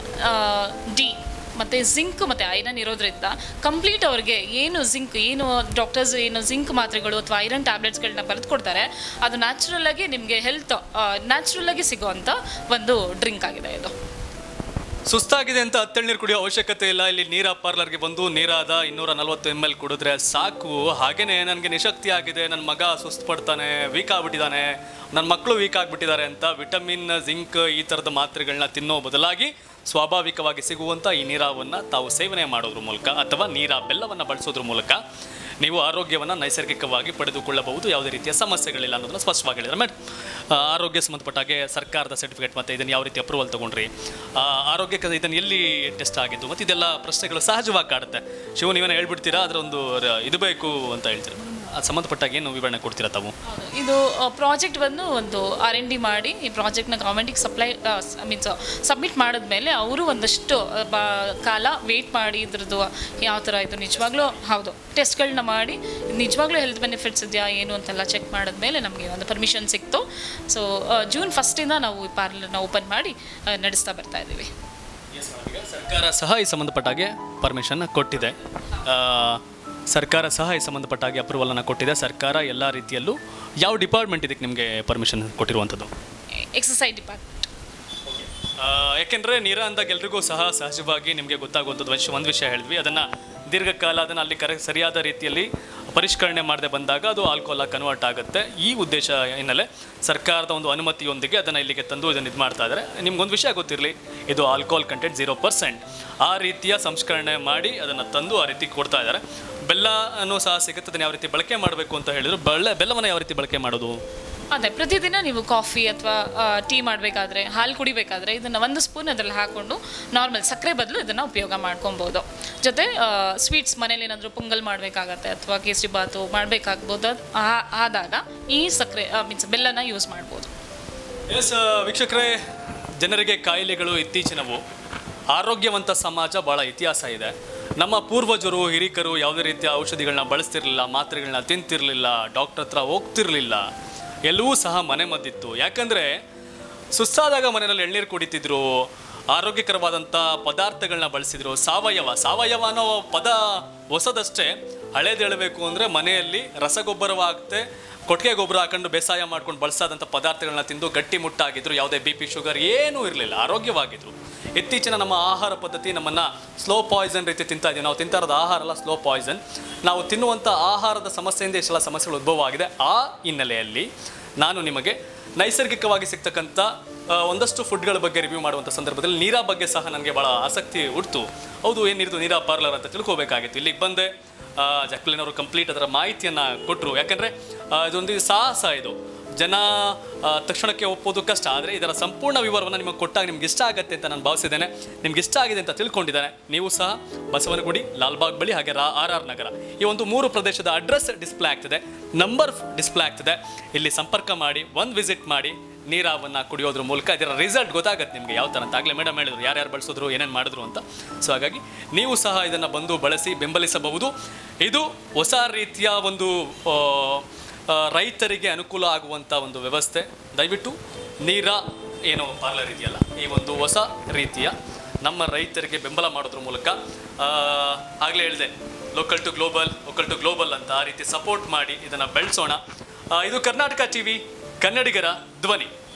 ಡಿ ಮತ್ತು ಜಿಂಕ್ ಮತ್ತು ಐರನ್ ಇರೋದ್ರಿಂದ ಕಂಪ್ಲೀಟ್ ಅವ್ರಿಗೆ ಏನು ಜಿಂಕ್ ಏನು ಡಾಕ್ಟರ್ಸ್ ಏನು ಜಿಂಕ್ ಮಾತ್ರೆಗಳು ಅಥವಾ ಐರನ್ ಟ್ಯಾಬ್ಲೆಟ್ಸ್ಗಳನ್ನ ಬರೆದು ಕೊಡ್ತಾರೆ ಅದು ನ್ಯಾಚುರಲ್ ಆಗಿ ನಿಮಗೆ ಹೆಲ್ತ್ ನ್ಯಾಚುರಲ್ ಆಗಿ ಸಿಗುವಂಥ ಒಂದು ಡ್ರಿಂಕ್ ಆಗಿದೆ ಇದು ಸುಸ್ತಾಗಿದೆ ಅಂತ ಹತ್ತೆಳ್ನೀರು ಕುಡಿಯೋ ಅವಶ್ಯಕತೆ ಇಲ್ಲ ಇಲ್ಲಿ ನೀರ ಪಾರ್ಲರ್ಗೆ ಬಂದು ನೀರಾದ ಇನ್ನೂರ ನಲ್ವತ್ತು ಎಮ್ ಎಲ್ ಕುಡಿದ್ರೆ ಸಾಕು ಹಾಗೇನೆ ನನಗೆ ನಿಶಕ್ತಿ ಆಗಿದೆ ನನ್ನ ಮಗ ಸುಸ್ತು ಪಡ್ತಾನೆ ವೀಕ್ ಆಗ್ಬಿಟ್ಟಿದ್ದಾನೆ ನನ್ನ ಮಕ್ಕಳು ವೀಕ್ ಆಗಿಬಿಟ್ಟಿದ್ದಾರೆ ಅಂತ ವಿಟಮಿನ್ ಜಿಂಕ್ ಈ ಥರದ ಮಾತ್ರೆಗಳನ್ನ ತಿನ್ನೋ ಬದಲಾಗಿ ಸ್ವಾಭಾವಿಕವಾಗಿ ಸಿಗುವಂಥ ಈ ನೀರಾವನ್ನು ತಾವು ಸೇವನೆ ಮಾಡೋದ್ರ ಮೂಲಕ ಅಥವಾ ನೀರ ಬೆಲ್ಲವನ್ನು ಬಳಸೋದ್ರ ಮೂಲಕ ನೀವು ಆರೋಗ್ಯವನ್ನು ನೈಸರ್ಗಿಕವಾಗಿ ಪಡೆದುಕೊಳ್ಳಬಹುದು ಯಾವುದೇ ರೀತಿಯ ಸಮಸ್ಯೆಗಳಿಲ್ಲ ಅನ್ನೋದನ್ನ ಸ್ಪಷ್ಟವಾಗಿ ಹೇಳಿದ್ರೆ ಮೇಡಮ್ ಆರೋಗ್ಯ ಸಂಬಂಧಪಟ್ಟ ಹಾಗೆ ಸರ್ಕಾರದ ಸರ್ಟಿಫಿಕೇಟ್ ಮತ್ತು ಇದನ್ನು ಯಾವ ರೀತಿ ಅಪ್ರೂವಲ್ ತೊಗೊಂಡ್ರಿ ಆ, ಆರೋಗ್ಯಕ್ಕೆ ಇದನ್ನು ಎಲ್ಲಿ ಟೆಸ್ಟ್ ಆಗಿದ್ದು ಮತ್ತು ಇದೆಲ್ಲ ಪ್ರಶ್ನೆಗಳು ಸಹಜವಾಗಿ ಕಾಡುತ್ತೆ ಶಿವ ನೀವೇನು ಹೇಳ್ಬಿಡ್ತೀರಾ ಅದರ ಒಂದು ರ- ಇದು ಬೇಕು ಅಂತ ಹೇಳ್ತೀರಾ ಅದು ಸಂಬಂಧಪಟ್ಟಾಗ ಏನು ವಿವರಣೆ ಕೊಡ್ತೀರಾ ತಾವು ಹೌದು. ಇದು ಪ್ರಾಜೆಕ್ಟ್ ಬಂದು ಒಂದು ಆರ್ ಎನ್ ಡಿ ಮಾಡಿ ಈ ಪ್ರಾಜೆಕ್ಟ್ನ ಗೌರ್ಮೆಂಟಿಗೆ ಸಪ್ಲೈ ಮೀನ್ಸ್ ಸಬ್ಮಿಟ್ ಮಾಡಿದ್ಮೇಲೆ ಅವರು ಒಂದಷ್ಟು ಆ, ಬ- ಕಾಲ ವೇಟ್ ಮಾಡಿ ಇದ್ರದ್ದು ಯಾವ ಥರ ಇದು ನಿಜವಾಗ್ಲೂ ಹೌದು ಟೆಸ್ಟ್ಗಳನ್ನ ಮಾಡಿ ನಿಜವಾಗ್ಲೂ ಹೆಲ್ತ್ ಬೆನಿಫಿಟ್ಸ್ ಇದೆಯಾ ಏನು ಅಂತೆಲ್ಲ ಚೆಕ್ ಮಾಡಿದ್ಮೇಲೆ ನಮಗೆ ಒಂದು ಪರ್ಮಿಷನ್ ಸಿಕ್ತು ಸೊ ಜೂನ್ ಫಸ್ಟಿಂದ ನಾವು ಈ ಪಾರ್ಲರ್ನ ಓಪನ್ ಮಾಡಿ ಆ, ನಡೆಸ್ತಾ ಬರ್ತಾ ಇದ್ದೀವಿ ಸರ್ಕಾರ ಸಹ ಈ ಸಂಬಂಧಪಟ್ಟ ಹಾಗೆ ಪರ್ಮಿಷನ್ ಕೊಟ್ಟಿದೆ ಆ, ಸರ್ಕಾರ ಸಹ ಈ ಸಂಬಂಧಪಟ್ಟ ಹಾಗೆ ಅಪ್ರೂವಲನ್ನು ಕೊಟ್ಟಿದೆ ಸರ್ಕಾರ ಎಲ್ಲ ರೀತಿಯಲ್ಲೂ ಯಾವ ಡಿಪಾರ್ಟ್ಮೆಂಟ್ ಇದಕ್ಕೆ ನಿಮಗೆ ಪರ್ಮಿಷನ್ ಕೊಟ್ಟಿರುವಂಥದ್ದು ಎಕ್ಸಸೈಸ್ ಡಿಪಾರ್ಟ್ಮೆಂಟ್ ಆ, ಯಾಕೆಂದ್ರೆ ನೀರ ಅಂದಾಗ ಎಲ್ರಿಗೂ ಸಹ ಸಹಜವಾಗಿ ನಿಮಗೆ ಗೊತ್ತಾಗುವಂಥದ್ದು ವಿಷಯ ಒಂದು ವಿಷಯ ಹೇಳಿದ್ವಿ ಅದನ್ನು ದೀರ್ಘಕಾಲ ಅದನ್ನು ಅಲ್ಲಿ ಕರೆ ಸರಿಯಾದ ರೀತಿಯಲ್ಲಿ ಪರಿಷ್ಕರಣೆ ಮಾಡದೆ ಬಂದಾಗ ಅದು ಆಲ್ಕೋಹಾಲ್ ಕನ್ವರ್ಟ್ ಆಗುತ್ತೆ ಈ ಉದ್ದೇಶ ಹಿನ್ನೆಲೆ ಸರ್ಕಾರದ ಒಂದು ಅನುಮತಿಯೊಂದಿಗೆ ಅದನ್ನು ಇಲ್ಲಿಗೆ ತಂದು ಇದನ್ನು ಇದು ಮಾಡ್ತಾ ಇದ್ದಾರೆ ನಿಮ್ಗೊಂದು ವಿಷಯ ಗೊತ್ತಿರಲಿ ಇದು ಆಲ್ಕೋಹಾಲ್ ಕಂಟೆಂಟ್ ಜೀರೋ ಪರ್ಸೆಂಟ್ ಆ ರೀತಿಯ ಸಂಸ್ಕರಣೆ ಮಾಡಿ ಅದನ್ನು ತಂದು ಆ ರೀತಿ ಕೊಡ್ತಾ ಇದ್ದಾರೆ ಬೆಲ್ಲನೂ ಸಹ ಸಿಗುತ್ತೆ ಅದನ್ನು ಯಾವ ರೀತಿ ಬಳಕೆ ಮಾಡಬೇಕು ಅಂತ ಹೇಳಿದ್ರು ಬೆಲ್ಲ ಬೆಲ್ಲವನ್ನು ಯಾವ ರೀತಿ ಬಳಕೆ ಮಾಡೋದು ಅದೇ ಪ್ರತಿದಿನ ನೀವು ಕಾಫಿ ಅಥವಾ ಟೀ ಮಾಡಬೇಕಾದ್ರೆ ಹಾಲು ಕುಡಿಬೇಕಾದ್ರೆ ಇದನ್ನು ಒಂದು ಸ್ಪೂನ್ ಅದರಲ್ಲಿ ಹಾಕ್ಕೊಂಡು ನಾರ್ಮಲ್ ಸಕ್ಕರೆ ಬದಲು ಇದನ್ನು ಉಪಯೋಗ ಮಾಡ್ಕೊಬೋದು ಜೊತೆ ಸ್ವೀಟ್ಸ್ ಮನೇಲಿ ಏನಾದರೂ ಪೊಂಗಲ್ ಮಾಡಬೇಕಾಗತ್ತೆ ಅಥವಾ ಕೇಸರಿ ಬಾತು ಮಾಡಬೇಕಾಗ್ಬೋದು ಅದು ಆ- ಆದಾಗ ಈ ಸಕ್ಕರೆ ಮೀನ್ಸ್ ಬೆಲ್ಲನ ಯೂಸ್ ಮಾಡ್ಬೋದು ಎಸ್ ವೀಕ್ಷಕರೇ ಜನರಿಗೆ ಕಾಯಿಲೆಗಳು ಇತ್ತೀಚಿನವು ಆರೋಗ್ಯವಂತ ಸಮಾಜ ಭಾಳ ಇತಿಹಾಸ ಇದೆ ನಮ್ಮ ಪೂರ್ವಜರು ಹಿರಿಕರು ಯಾವುದೇ ರೀತಿಯ ಔಷಧಿಗಳನ್ನ ಬಳಸ್ತಿರ್ಲಿಲ್ಲ ಮಾತ್ರೆಗಳನ್ನ ತಿಂತಿರಲಿಲ್ಲ ಡಾಕ್ಟರ್ ಹತ್ರ ಹೋಗ್ತಿರ್ಲಿಲ್ಲ ಎಲ್ಲವೂ ಸಹ ಮನೆ ಮದ್ದಿತ್ತು ಯಾಕಂದರೆ ಸುಸ್ತಾದಾಗ ಮನೆಯಲ್ಲಿ ಎಳ್ನೀರು ಕುಡಿತಿದ್ರು ಆರೋಗ್ಯಕರವಾದಂಥ ಪದಾರ್ಥಗಳನ್ನ ಬಳಸಿದ್ರು ಸಾವಯವ ಸಾವಯವ ಅನ್ನೋ ಪದ ಹೊಸದಷ್ಟೇ ಹಳೇದು ಹೇಳಬೇಕು ಅಂದರೆ ಮನೆಯಲ್ಲಿ ರಸಗೊಬ್ಬರವಾಗುತ್ತೆ ಕೊಟ್ಟಿಗೆ ಗೊಬ್ಬರ ಹಾಕೊಂಡು ಬೇಸಾಯ ಮಾಡ್ಕೊಂಡು ಬಳಸಾದಂಥ ಪದಾರ್ಥಗಳನ್ನ ತಿಂದು ಗಟ್ಟಿ ಮುಟ್ಟಾಗಿದ್ರು ಯಾವುದೇ ಬಿ ಪಿ ಶುಗರ್ ಏನೂ ಇರಲಿಲ್ಲ ಆರೋಗ್ಯವಾಗಿದ್ರು ಇತ್ತೀಚಿನ ನಮ್ಮ ಆಹಾರ ಪದ್ಧತಿ ನಮ್ಮನ್ನು ಸ್ಲೋ ಪಾಯ್ಸನ್ ರೀತಿ ತಿಂತಾ ಇದ್ದೀವಿ ನಾವು ತಿಂತಾ ಇರೋದು ಆಹಾರ ಅಲ್ಲ ಸ್ಲೋ ಪಾಯ್ಸನ್ ನಾವು ತಿನ್ನುವಂಥ ಆಹಾರದ ಸಮಸ್ಯೆಯಿಂದ ಇಷ್ಟೆಲ್ಲ ಸಮಸ್ಯೆಗಳು ಉದ್ಭವ ಆಗಿದೆ ಆ ಹಿನ್ನೆಲೆಯಲ್ಲಿ ನಾನು ನಿಮಗೆ ನೈಸರ್ಗಿಕವಾಗಿ ಸಿಗ್ತಕ್ಕಂಥ ಆ, ಒಂದಷ್ಟು ಫುಡ್ಗಳ ಬಗ್ಗೆ ರಿವ್ಯೂ ಮಾಡುವಂಥ ಸಂದರ್ಭದಲ್ಲಿ ನೀರ ಬಗ್ಗೆ ಸಹ ನನಗೆ ಭಾಳ ಆಸಕ್ತಿ ಹುಡ್ತು ಹೌದು ಏನಿರ್ದು ನೀರಾ ಪಾರ್ಲರ್ ಅಂತ ತಿಳ್ಕೋಬೇಕಾಗಿತ್ತು ಇಲ್ಲಿಗೆ ಬಂದೆ ಜಕ್ಲಿನ್ ಅವರು ಕಂಪ್ಲೀಟ್ ಅದರ ಮಾಹಿತಿಯನ್ನು ಕೊಟ್ಟರು ಯಾಕಂದರೆ ಇದೊಂದು ಸಾಹಸ ಇದು ಜನ ಆ, ತಕ್ಷಣಕ್ಕೆ ಒಪ್ಪೋದು ಕಷ್ಟ ಆದರೆ ಇದರ ಸಂಪೂರ್ಣ ವಿವರವನ್ನು ನಿಮಗೆ ಕೊಟ್ಟಾಗ ನಿಮ್ಗೆ ಇಷ್ಟ ಆಗುತ್ತೆ ಅಂತ ನಾನು ಭಾವಿಸಿದ್ದೇನೆ ನಿಮ್ಗೆ ಇಷ್ಟ ಆಗಿದೆ ಅಂತ ತಿಳ್ಕೊಂಡಿದ್ದೇನೆ ನೀವು ಸಹ ಬಸವನಗುಡಿ ಲಾಲ್ಬಾಗ್ ಬಳಿ ಹಾಗೆ ರಾ ಆರ್ ಆರ್ ನಗರ ಈ ಒಂದು ಮೂರು ಪ್ರದೇಶದ ಅಡ್ರೆಸ್ ಡಿಸ್ಪ್ಲೇ ಆಗ್ತಿದೆ ನಂಬರ್ ಡಿಸ್ಪ್ಲೇ ಆಗ್ತಿದೆ ಇಲ್ಲಿ ಸಂಪರ್ಕ ಮಾಡಿ ಒಂದು ವಿಸಿಟ್ ಮಾಡಿ ನೀರಾವನ್ನು ಕುಡಿಯೋದ್ರ ಮೂಲಕ ಇದರ ರಿಸಲ್ಟ್ ಗೊತ್ತಾಗುತ್ತೆ ನಿಮಗೆ ಯಾವ ಥರ ಅಂತ ಆಗಲೇ ಮೇಡಮ್ ಹೇಳಿದ್ರು ಯಾರ್ಯಾರು ಬಳಸಿದ್ರು ಏನೇನು ಮಾಡಿದ್ರು ಅಂತ ಸೊ ಹಾಗಾಗಿ ನೀವು ಸಹ ಇದನ್ನು ಬಂದು ಬಳಸಿ ಬೆಂಬಲಿಸಬಹುದು ಇದು ಹೊಸ ರೀತಿಯ ಒಂದು ಆ, ಆ, ರೈತರಿಗೆ ಅನುಕೂಲ ಆಗುವಂಥ ಒಂದು ವ್ಯವಸ್ಥೆ ದಯವಿಟ್ಟು ನೀರ ಏನೋ ಪಾರ್ಲರ್ ಇದೆಯಲ್ಲ ಈ ಒಂದು ಹೊಸ ರೀತಿಯ ನಮ್ಮ ರೈತರಿಗೆ ಬೆಂಬಲ ಮಾಡೋದ್ರ ಮೂಲಕ ಆಗಲೇ ಹೇಳಿದೆ local to global local to global ಅಂತ ಆ ರೀತಿ ಸಪೋರ್ಟ್ ಮಾಡಿ ಇದನ್ನು ಬೆಳೆಸೋಣ ಇದು ಕರ್ನಾಟಕ ಟಿವಿ ಕನ್ನಡಿಗರ ಧ್ವನಿ